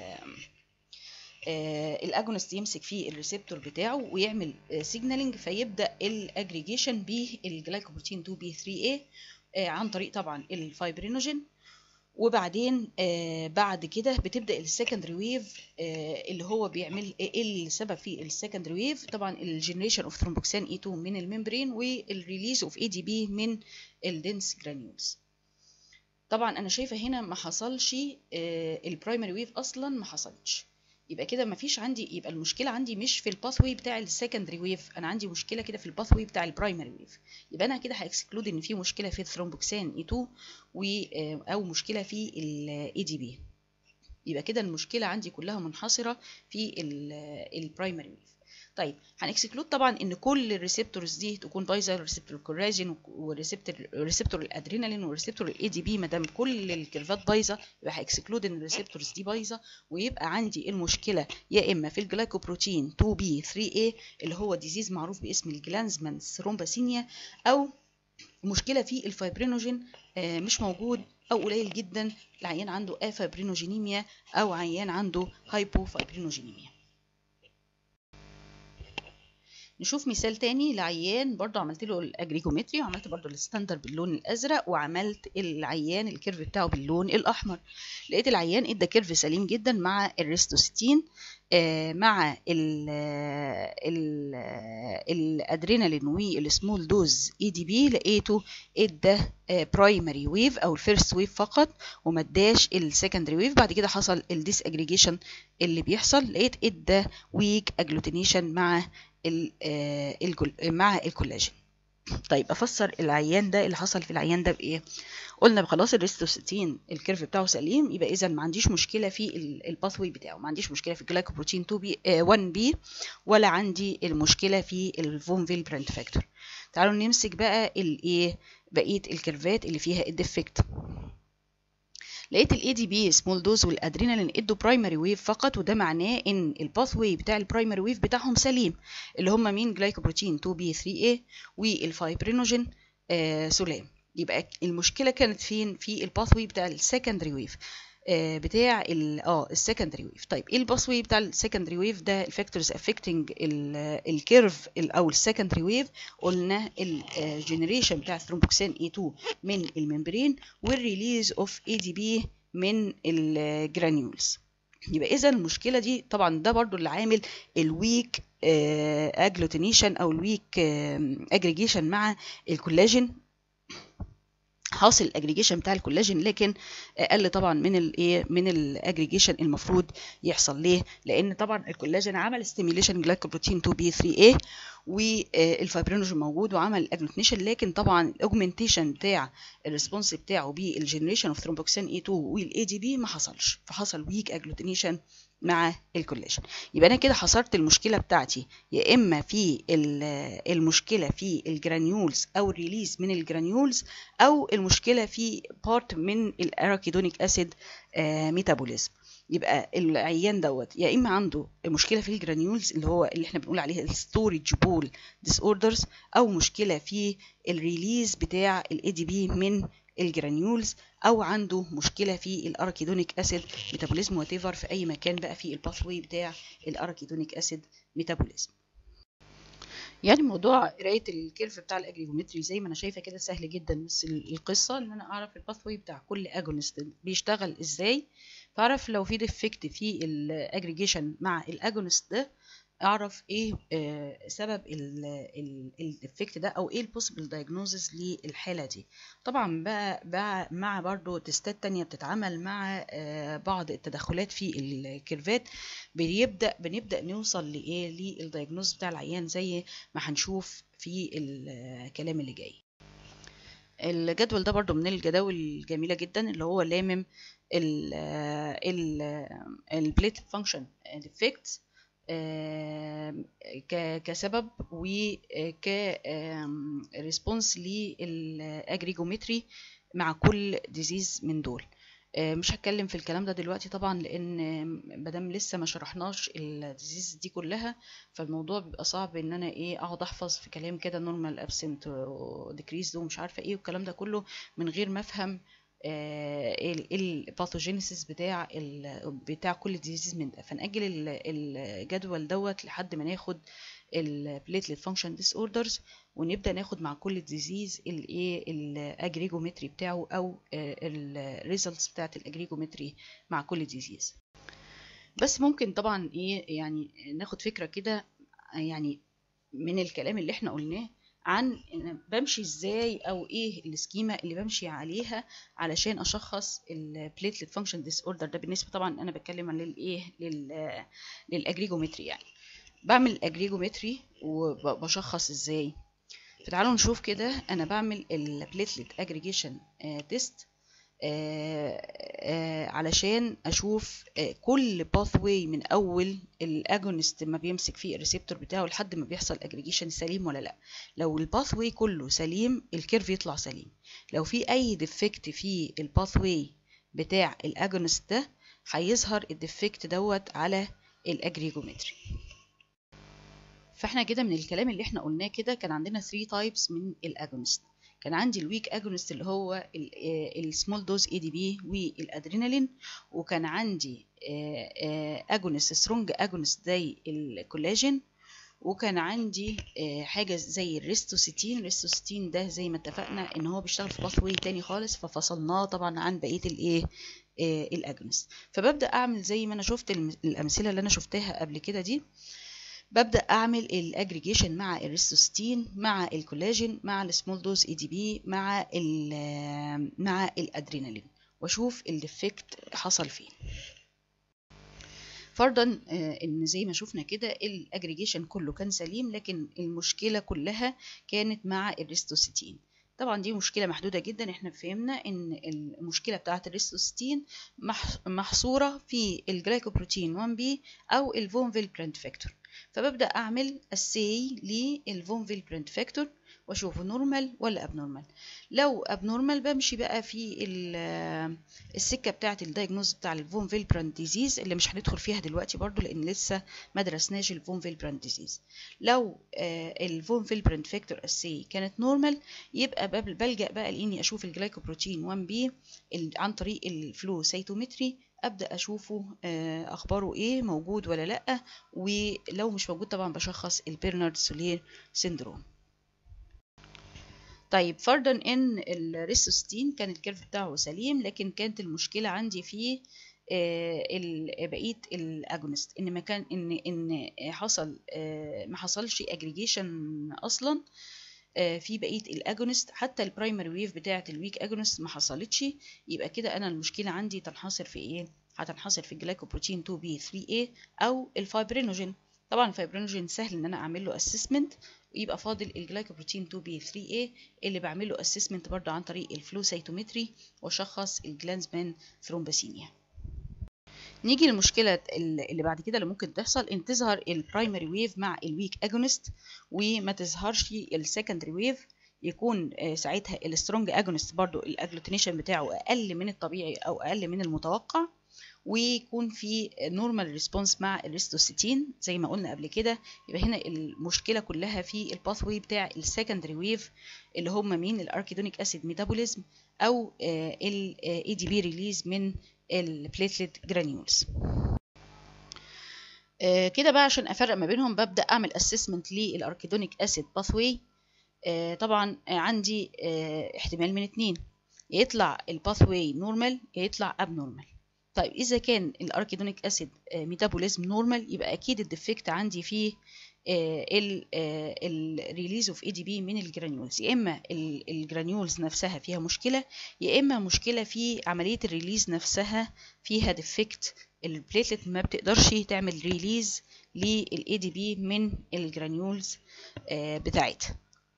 الاجونست يمسك فيه الريسبتور بتاعه ويعمل سيجنالينج فيبدا الاجريجيشن بالجلايكوبروتين 2 بي 3 a عن طريق طبعا الفايبرينوجين وبعدين آه بعد كده بتبدا السكندري ويف آه اللي هو بيعمل ايه السبب في السكندري ويف طبعا الجنريشن اوف ثرومبوكسان اي 2 من الممبرين والريليز اوف اي دي بي من الدنس جرانيولز طبعا انا شايفه هنا ما حصلش آه البرايمري ويف اصلا ما حصلتش يبقى كده ما فيش عندي يبقى المشكله عندي مش في الباثوي بتاع السكندري ويف انا عندي مشكله كده في الباثوي بتاع البرايمري ويف يبقى انا كده هاكسكلود ان في مشكله في الثرومبوكسان اي 2 و او مشكله في الاي دي بي يبقى كده المشكله عندي كلها منحصره في البرايمري ويف طيب هنكسكلود طبعا ان كل الريسبتورز دي تكون بايظه ريسبتور الكولاجين والريسبتور ريسبتور الادرينالين والريسبتور الاي دي بي ما دام كل الكيرفات بايظه يبقى هاكسكلود ان الريسبتورز دي بايظه ويبقى عندي المشكله يا اما في الجلايكوبروتين 2 بي 3 a اللي هو ديزيز معروف باسم الجلانزمان ثرومباسينيا او مشكله في الفايبرينوجين مش موجود او قليل جدا العيان عنده افابرينوجينيميا او عيان عنده هايبوفايبرينوجينيميا نشوف مثال تاني لعيان برضو عملت له الاجريجومتري وعملت برضو الستاندر باللون الازرق وعملت العيان الكيرف بتاعه باللون الاحمر لقيت العيان ادى كيرف سليم جدا مع الريستوستين آه مع ال ال الادرينالين والسمول دوز اي دي بي لقيته ادى برايمري ويف او الفيرست ويف فقط وما اداش السكندري ويف بعد كده حصل الديس اجريجيشن اللي بيحصل لقيت ادى ويك اجلوتينيشن مع ال مع الكولاجين طيب افسر العيان ده اللي حصل في العيان ده بايه قلنا خلاص الريستوستين الكيرف بتاعه سليم يبقى اذا ما عنديش مشكله في الباثوي بتاعه ما عنديش مشكله في الجلايكوبروتين 2 بي 1 بي ولا عندي المشكله في الفونفيل برنت فاكتور تعالوا نمسك بقى الايه بقيه الكيرفات اللي فيها الديفكت لقيت الاي دي بي سمول دوز والادرينالين ادوا برايمري ويف فقط وده معناه ان الباث واي بتاع البرايمري ويف بتاعهم سليم اللي هم مين جلايكوبروتين 2 بي 3 اي والفايبرينوجين آه سلام يبقى المشكله كانت فين في الباث واي بتاع السكندري ويف آه بتاع ال اه السكندري ويف طيب ايه الباث واي بتاع السكندري ويف ده الفاكتورز افكتنج الكيرف او السكندري ويف قلنا الجنريشن بتاع الثرومبوكسين اي 2 من الممبرين والريليز اوف اي دي بي من الجرانيولز يبقى اذا المشكله دي طبعا ده برضو اللي عامل الويك اجلوتينيشن او الويك اجريجيشن مع الكولاجين حاصل الاجريجيشن بتاع الكولاجين لكن اقل طبعا من الايه من الاجريجيشن المفروض يحصل ليه لان طبعا الكولاجين عمل ستيميليشن جلايكوبروتين 2 بي 3 a والفايبرينوجين موجود وعمل الاجلوتينيشن لكن طبعا الاوجمنتيشن بتاع الريسبونس بتاعه بالجنريشن اوف ثرومبوكسين اي 2 والاي دي بي ما حصلش فحصل ويك اجلوتينيشن مع الكولاجين يبقى انا كده حصرت المشكله بتاعتي يا اما في المشكله في الجرانيولز او الريليز من الجرانيولز او المشكله في بارت من الاراكيدونيك اسيد ميتابوليزم يبقى العيان دوت يا اما عنده مشكله في الجرانيولز اللي هو اللي احنا بنقول عليه الستورج بول ديس اوردرز او مشكله في الريليز بتاع الاي دي بي من الجرانيولز او عنده مشكله في الاركيدونيك اسيد ميتابوليزم وات في اي مكان بقى في الباثوي بتاع الاركيدونيك اسيد ميتابوليزم يعني موضوع قرايه الكيرف بتاع الاجريجومتري زي ما انا شايفه كده سهل جدا بس القصه ان انا اعرف الباثوي بتاع كل اجونست بيشتغل ازاي فاعرف لو في ديفكت في الاجريجيشن مع الاجونست ده اعرف ايه آه سبب الديفكت ده او ايه البوسيبل دايجنوزس للحاله دي طبعا بقى, بقى مع برضو تستات تانية بتتعمل مع آه بعض التدخلات في الكيرفات بيبدا بنبدا نوصل لايه للدايجنوز بتاع العيان زي ما هنشوف في الكلام اللي جاي الجدول ده برضو من الجداول الجميله جدا اللي هو لامم البليت فانكشن ديفكتس كسبب وك ريسبونس للاجريجومتري مع كل ديزيز من دول مش هتكلم في الكلام ده دلوقتي طبعا لان مادام لسه ما شرحناش الديزيز دي كلها فالموضوع بيبقى صعب ان انا ايه اقعد احفظ في كلام كده نورمال ابسنت وديكريز ومش عارفه ايه والكلام ده كله من غير ما افهم الباثوجينيسيس بتاع بتاع كل ديزيز من ده فنأجل الجدول دوت لحد ما ناخد البليتلت فانكشن ديس اوردرز ونبدا ناخد مع كل ديزيز الايه الاجريجومتري بتاعه او الريزلتس بتاعت الاجريجومتري مع كل ديزيز بس ممكن طبعا ايه يعني ناخد فكره كده يعني من الكلام اللي احنا قلناه عن بمشي ازاي او ايه السكيما اللي بمشي عليها علشان اشخص البليتلت فانكشن ديس اوردر ده بالنسبه طبعا انا بتكلم عن للايه للاجريجومتري يعني بعمل اجريجومتري وبشخص ازاي فتعالوا نشوف كده انا بعمل البليتلت اجريجيشن تيست علشان اشوف آه كل باثواي من اول الاجونست ما بيمسك فيه الريسبتور بتاعه لحد ما بيحصل اجريجيشن سليم ولا لا لو الباثواي كله سليم الكيرف يطلع سليم لو في اي ديفكت في الباثواي بتاع الاجونست ده هيظهر الديفكت دوت على الاجريجومتري فاحنا كده من الكلام اللي احنا قلناه كده كان عندنا 3 تايبس من الاجونست كان عندي الويك اجونست اللي هو السمول دوز اي دي بي والادرينالين وكان عندي اجونست سترونج اجونست زي الكولاجين وكان عندي حاجة زي الريستوسيتين الريستوسيتين ده زي ما اتفقنا ان هو بيشتغل في باثوي تاني خالص ففصلناه طبعا عن بقية الايه الاجونست فببدأ اعمل زي ما انا شفت الامثلة اللي انا شفتها قبل كده دي ببدا اعمل الاجريجيشن مع الريستوستين مع الكولاجين مع السمول دوز اي دي بي مع ال مع الادرينالين واشوف الديفكت حصل فين فرضا آه، ان زي ما شفنا كده الاجريجيشن كله كان سليم لكن المشكله كلها كانت مع الريستوسيتين طبعا دي مشكله محدوده جدا احنا فهمنا ان المشكله بتاعه الريستوسيتين مح- محصوره في الجلايكوبروتين 1 بي او الفونفيل برنت فاكتور فببدا اعمل اساي للفونفيل برنت فاكتور واشوفه نورمال ولا ابنورمال لو ابنورمال بمشي بقى في ال- السكه بتاعه الدايجنوز بتاع الفون فيلبراند ديزيز اللي مش هندخل فيها دلوقتي برضو لان لسه ما درسناش الفون فيلبراند ديزيز لو الفون فيلبراند فاكتور اسي كانت نورمال يبقى بب- بلجأ بقى لاني اشوف الجلايكوبروتين 1 بي عن طريق الفلو سيتومتري ابدا اشوفه آه، اخباره ايه موجود ولا لا ولو مش موجود طبعا بشخص البيرنارد سولير سيندروم طيب فرضا ان الريسوستين كان الكيرف بتاعه سليم لكن كانت المشكله عندي في آه، ال- بقيه الاجونست ان ما كان ان ان حصل آه، ما حصلش اجريجيشن اصلا آه، في بقيه الاجونست حتى البرايمري ويف بتاعه الويك اجونست ما حصلتش يبقى كده انا المشكله عندي تنحصر في ايه هتنحصر في الجلايكوبروتين 2 بي 3 a او الفايبرينوجين طبعا الفايبرينوجين سهل ان انا اعمل له اسسمنت ويبقى فاضل الجلايكوبروتين 2 بي 3 a اللي بعمل له اسسمنت برضه عن طريق الفلو سيتومتري واشخص الجلانزمان ثرومباسينيا نيجي للمشكلة اللي بعد كده اللي ممكن تحصل ان تظهر البرايمري ويف مع الويك اجونست وما تظهرش السكندري ويف يكون آه، ساعتها السترونج اجونست برضو الاجلوتينيشن بتاعه اقل من الطبيعي او اقل من المتوقع ويكون في نورمال ريسبونس مع الريستوسيتين زي ما قلنا قبل كده يبقى هنا المشكله كلها في الباثوي بتاع السكندري ويف اللي هم مين الاركيدونيك اسيد ميتابوليزم او الاي دي بي ريليز من البليتلت جرانيولز كده بقى عشان افرق ما بينهم ببدا اعمل اسسمنت للاركيدونيك اسيد باثوي طبعا آه، عندي آه، احتمال من اتنين يا يطلع الباثوي نورمال يا يطلع ابنورمال طيب اذا كان الاركيدونيك اسيد ميتابوليزم نورمال يبقى اكيد الديفكت عندي فيه الريليز اوف اي دي بي من الجرانيولز يا اما ال- الجرانيولز نفسها فيها مشكله يا اما مشكله في عمليه الريليز نفسها فيها ديفكت البليتلت ما بتقدرش تعمل ريليز للاي دي بي من الجرانيولز آه، بتاعتها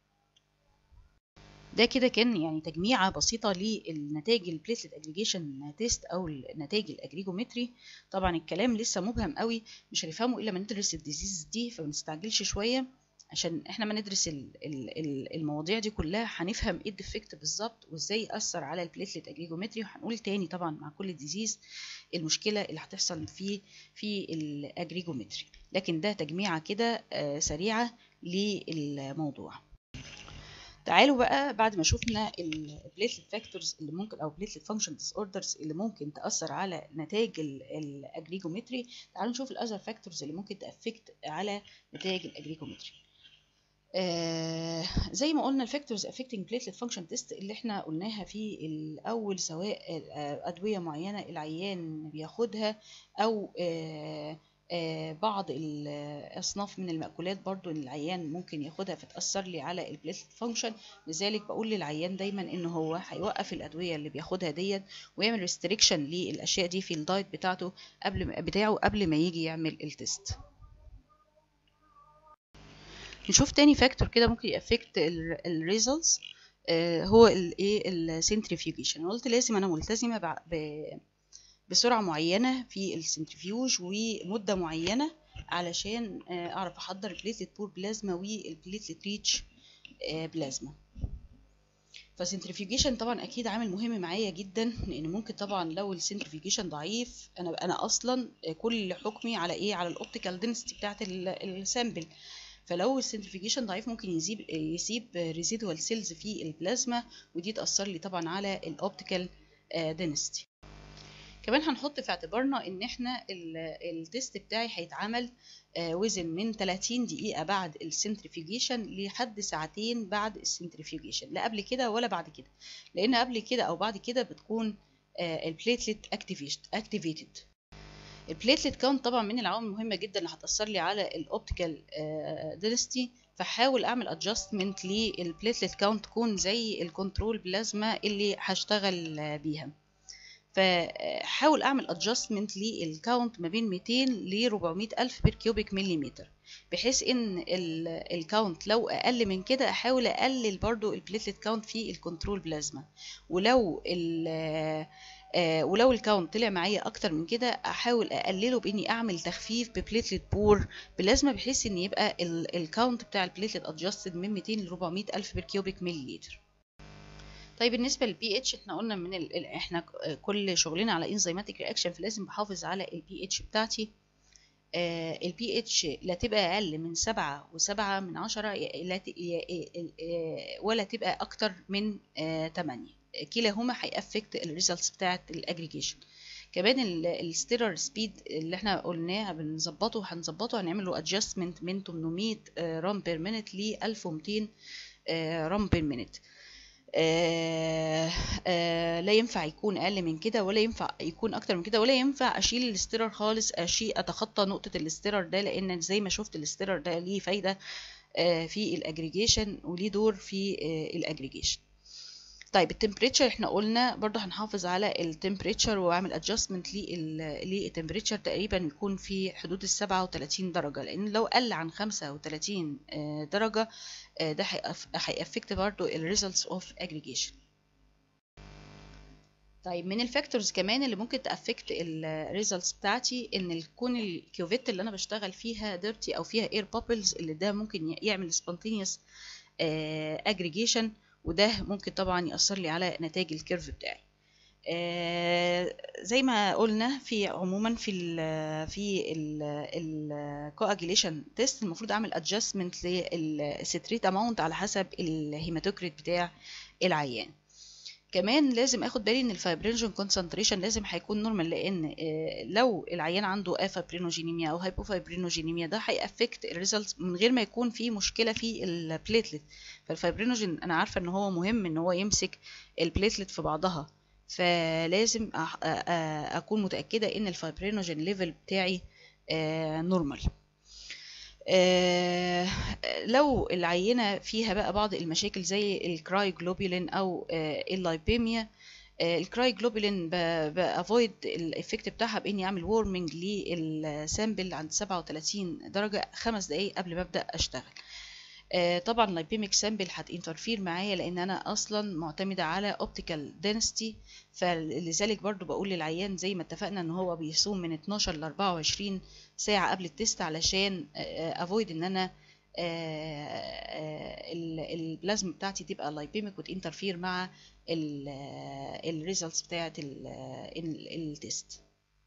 ده كده كان يعني تجميعة بسيطة للنتائج البليتلت اجريجيشن تيست او النتائج الاجريجومتري طبعا الكلام لسه مبهم قوي مش هنفهمه الا ما ندرس الديزيز دي فما نستعجلش شوية عشان احنا ما ندرس ال- ال- ال- المواضيع دي كلها هنفهم ايه الديفكت بالظبط وازاي يأثر على البليتلت اجريجومتري وهنقول تاني طبعا مع كل ديزيز المشكلة اللي هتحصل فيه في الاجريجومتري لكن ده تجميعة كده آه، سريعة للموضوع تعالوا بقى بعد ما شفنا البليتلت فاكتورز اللي ممكن او بليتلت فانكشن ديس اوردرز اللي ممكن تاثر على نتائج الاجريجومتري تعالوا نشوف الاذر فاكتورز اللي ممكن تافكت على نتائج الاجريجومتري آه زي ما قلنا الفاكتورز افكتنج بليتلت فانكشن تيست اللي احنا قلناها في الاول سواء آه، ادويه معينه العيان بياخدها او آه آه، بعض الأصناف من المأكولات برضو إن العيان ممكن ياخدها فتأثر لي على البليتلت فانكشن لذلك بقول للعيان دايما إن هو هيوقف الأدوية اللي بياخدها ديت ويعمل ريستريكشن للأشياء دي في الدايت بتاعته قبل ما بتاعه قبل ما يجي يعمل التست نشوف تاني فاكتور كده ممكن يأفكت الريزلتس هو الايه السنتريفيوجيشن قلت لازم انا ملتزمه بع- ب- بسرعه معينه في السنترفيوج ومده معينه علشان آه، اعرف احضر البليتلت بور بلازما والبليتلت ريتش بلازما فالسنترفيوجيشن طبعا اكيد عامل مهم معايا جدا لان ممكن طبعا لو السنترفيوجيشن ضعيف انا انا اصلا كل حكمي على ايه على الاوبتيكال دنسيتي بتاعت السامبل فلو السنترفيوجيشن ضعيف ممكن يسيب يسيب ريزيدوال سيلز في البلازما ودي تاثر لي طبعا على الاوبتيكال دنسيتي كمان هنحط في اعتبارنا ان احنا ال- التيست بتاعي هيتعمل وزن من 30 دقيقة بعد السنترفيوجيشن لحد ساعتين بعد السنترفيوجيشن لا قبل كده ولا بعد كده لان قبل كده او بعد كده بتكون البليتلت اكتيفيتد البليتلت كاونت طبعا من العوامل المهمة جدا اللي هتأثر لي على الاوبتيكال دينستي فحاول اعمل ادجستمنت للبليتلت كاونت تكون زي الكنترول بلازما اللي هشتغل آه، بيها فحاول اعمل ادجستمنت للكاونت ما بين 200 ل 400 الف بير كيوبيك مليمتر بحيث ان الكاونت لو اقل من كده احاول اقلل برضو البليتلت كاونت في الكنترول بلازما ولو آه ولو الكاونت طلع معايا اكتر من كده احاول اقلله باني اعمل تخفيف ببليتلت بور بلازما بحيث ان يبقى الكاونت بتاع البليتلت ادجستد من 200 ل 400 الف بير كيوبيك مليلتر طيب بالنسبه للبي اتش احنا قلنا من ال... احنا كل شغلنا على انزيماتيك رياكشن فلازم بحافظ على البي اتش بتاعتي آه البي اتش لا تبقى اقل من سبعة وسبعة من عشرة لا ت... ولا تبقى اكتر من آه تمانية كلاهما هيأفكت الريزلتس بتاعت الاجريجيشن كمان الستيرر سبيد اللي احنا قلناه بنظبطه هنظبطه هنعمل له ادجستمنت من 800 رام بير مينت ل 1200 رام بير مينت آه آه لا ينفع يكون اقل من كده ولا ينفع يكون اكتر من كده ولا ينفع اشيل الاستيرر خالص اشيل اتخطى نقطه الاستيرر ده لان زي ما شفت الاستيرر ده ليه فايده آه في الاجريجيشن وليه دور في الاجريجيشن طيب التمبريتشر احنا قلنا برضو هنحافظ على التمبريتشر واعمل ادجستمنت للتمبريتشر تقريبا يكون في حدود ال 37 درجه لان لو قل عن 35 درجه ده هيأفكت برضو الريزلتس اوف اجريجيشن طيب من الفاكتورز كمان اللي ممكن تأفكت الريزلتس بتاعتي ان يكون الكيوفيت اللي انا بشتغل فيها ديرتي او فيها اير بابلز اللي ده ممكن يعمل سبونتينيوس اجريجيشن وده ممكن طبعا يأثر لي على نتائج الكيرف بتاعي آه زي ما قلنا في عموما في ال في الكواجيليشن تيست المفروض اعمل ادجستمنت للستريت اماونت على حسب الهيماتوكريت بتاع العيان كمان لازم اخد بالي ان الفايبرينجين كونسنتريشن لازم هيكون نورمال لان لو العيان عنده افابرينوجينيميا او هايبوفايبرينوجينيميا ده هيأفكت الريزلت من غير ما يكون في مشكله في البليتلت فالفايبرينوجين انا عارفه ان هو مهم ان هو يمسك البليتلت في بعضها فلازم اكون متاكده ان الفايبرينوجين ليفل بتاعي نورمال آه لو العينة فيها بقى بعض المشاكل زي الكراي جلوبولين أو آه اللايبيميا آه الكراي جلوبولين بافويد الافكت بتاعها باني اعمل وورمنج للسامبل عند 37 درجة خمس دقايق قبل ما ابدا اشتغل طبعا اللايبيميك سامبل هتانترفير معايا لان انا اصلا معتمده على اوبتيكال دنسيتي فلذلك برضو بقول للعيان زي ما اتفقنا ان هو بيصوم من 12 ل 24 ساعه قبل التست علشان افويد ان انا البلازما بتاعتي تبقى لايبيميك وتانترفير مع الريزلتس بتاعه التست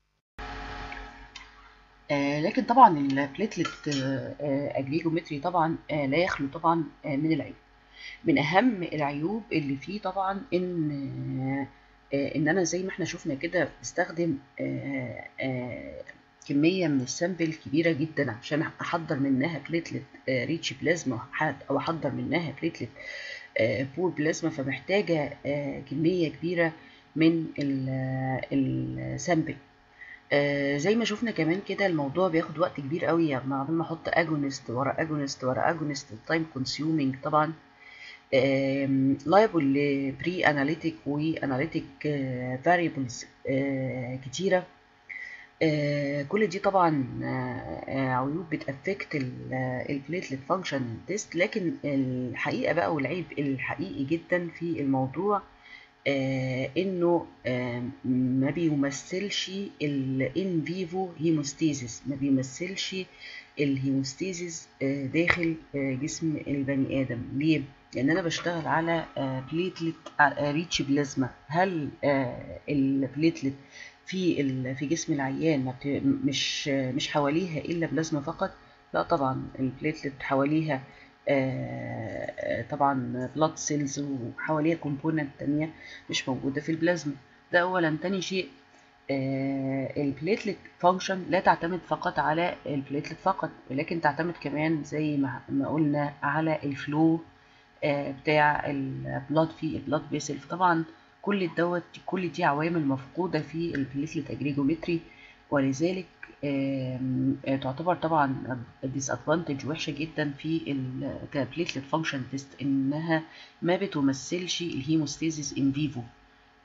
آه لكن طبعا البليتلت آه اجريجومتري طبعا آه لا يخلو طبعا آه من العيوب من اهم العيوب اللي فيه طبعا ان آه ان انا زي ما احنا شفنا كده بستخدم آه آه كميه من السامبل كبيره جدا عشان احضر منها بليتلت آه ريتش بلازما او احضر منها بليتلت آه بور بلازما فمحتاجه آه كميه كبيره من السامبل آه زي ما شفنا كمان كده الموضوع بياخد وقت كبير قوي يعني قبل ما احط اجونست ورا اجونست ورا اجونست تايم كونسيومينج طبعا لايبل لبري اناليتيك واناليتيك فاريبلز كتيره آه كل دي طبعا آه عيوب بتأفكت البليتلت فانكشن تيست لكن الحقيقه بقى والعيب الحقيقي جدا في الموضوع آه انه آه ما بيمثلش الان فيفو هيموستيزيس ما بيمثلش الهيموستيزيس آه داخل آه جسم البني ادم ليه لان انا بشتغل على آه بليتلت آه ريتش بلازما هل آه البليتلت في في جسم العيان ما مش مش حواليها الا بلازما فقط لا طبعا البليتلت حواليها آه طبعا بلاد سيلز وحواليها كومبوننت تانية مش موجودة في البلازما ده أولا تاني شيء آه البليتلت فانكشن لا تعتمد فقط على البليتلت فقط ولكن تعتمد كمان زي ما قلنا على الفلو آه بتاع البلاد في البلاد فيسل فطبعا كل دوت كل دي عوامل مفقودة في البليتلت اجريجومتري ولذلك تعتبر طبعا ديسادفانتج وحشه جدا في البليتلت فانكشن تيست انها ما بتمثلش الهيموستاسيس ان فيفو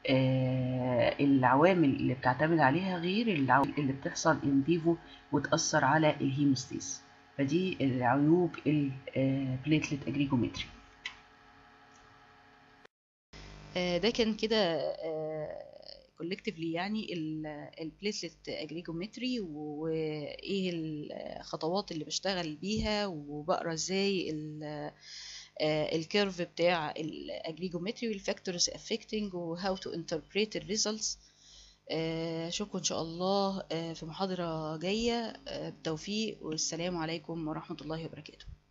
آه العوامل اللي بتعتمد عليها غير العوامل اللي بتحصل ان فيفو وتأثر على الهيموستيز فدي العيوب البليتلت اجريجومتري ده كان كده كولكتيفلي يعني البليتلت اجريجومتري وايه الخطوات اللي بشتغل بيها وبقرا ازاي الكيرف بتاع الاجريجومتري والفاكتورز افكتنج وهاو تو انتربريت الريزلتس اشوفكم ان شاء الله في محاضره جايه بالتوفيق والسلام عليكم ورحمه الله وبركاته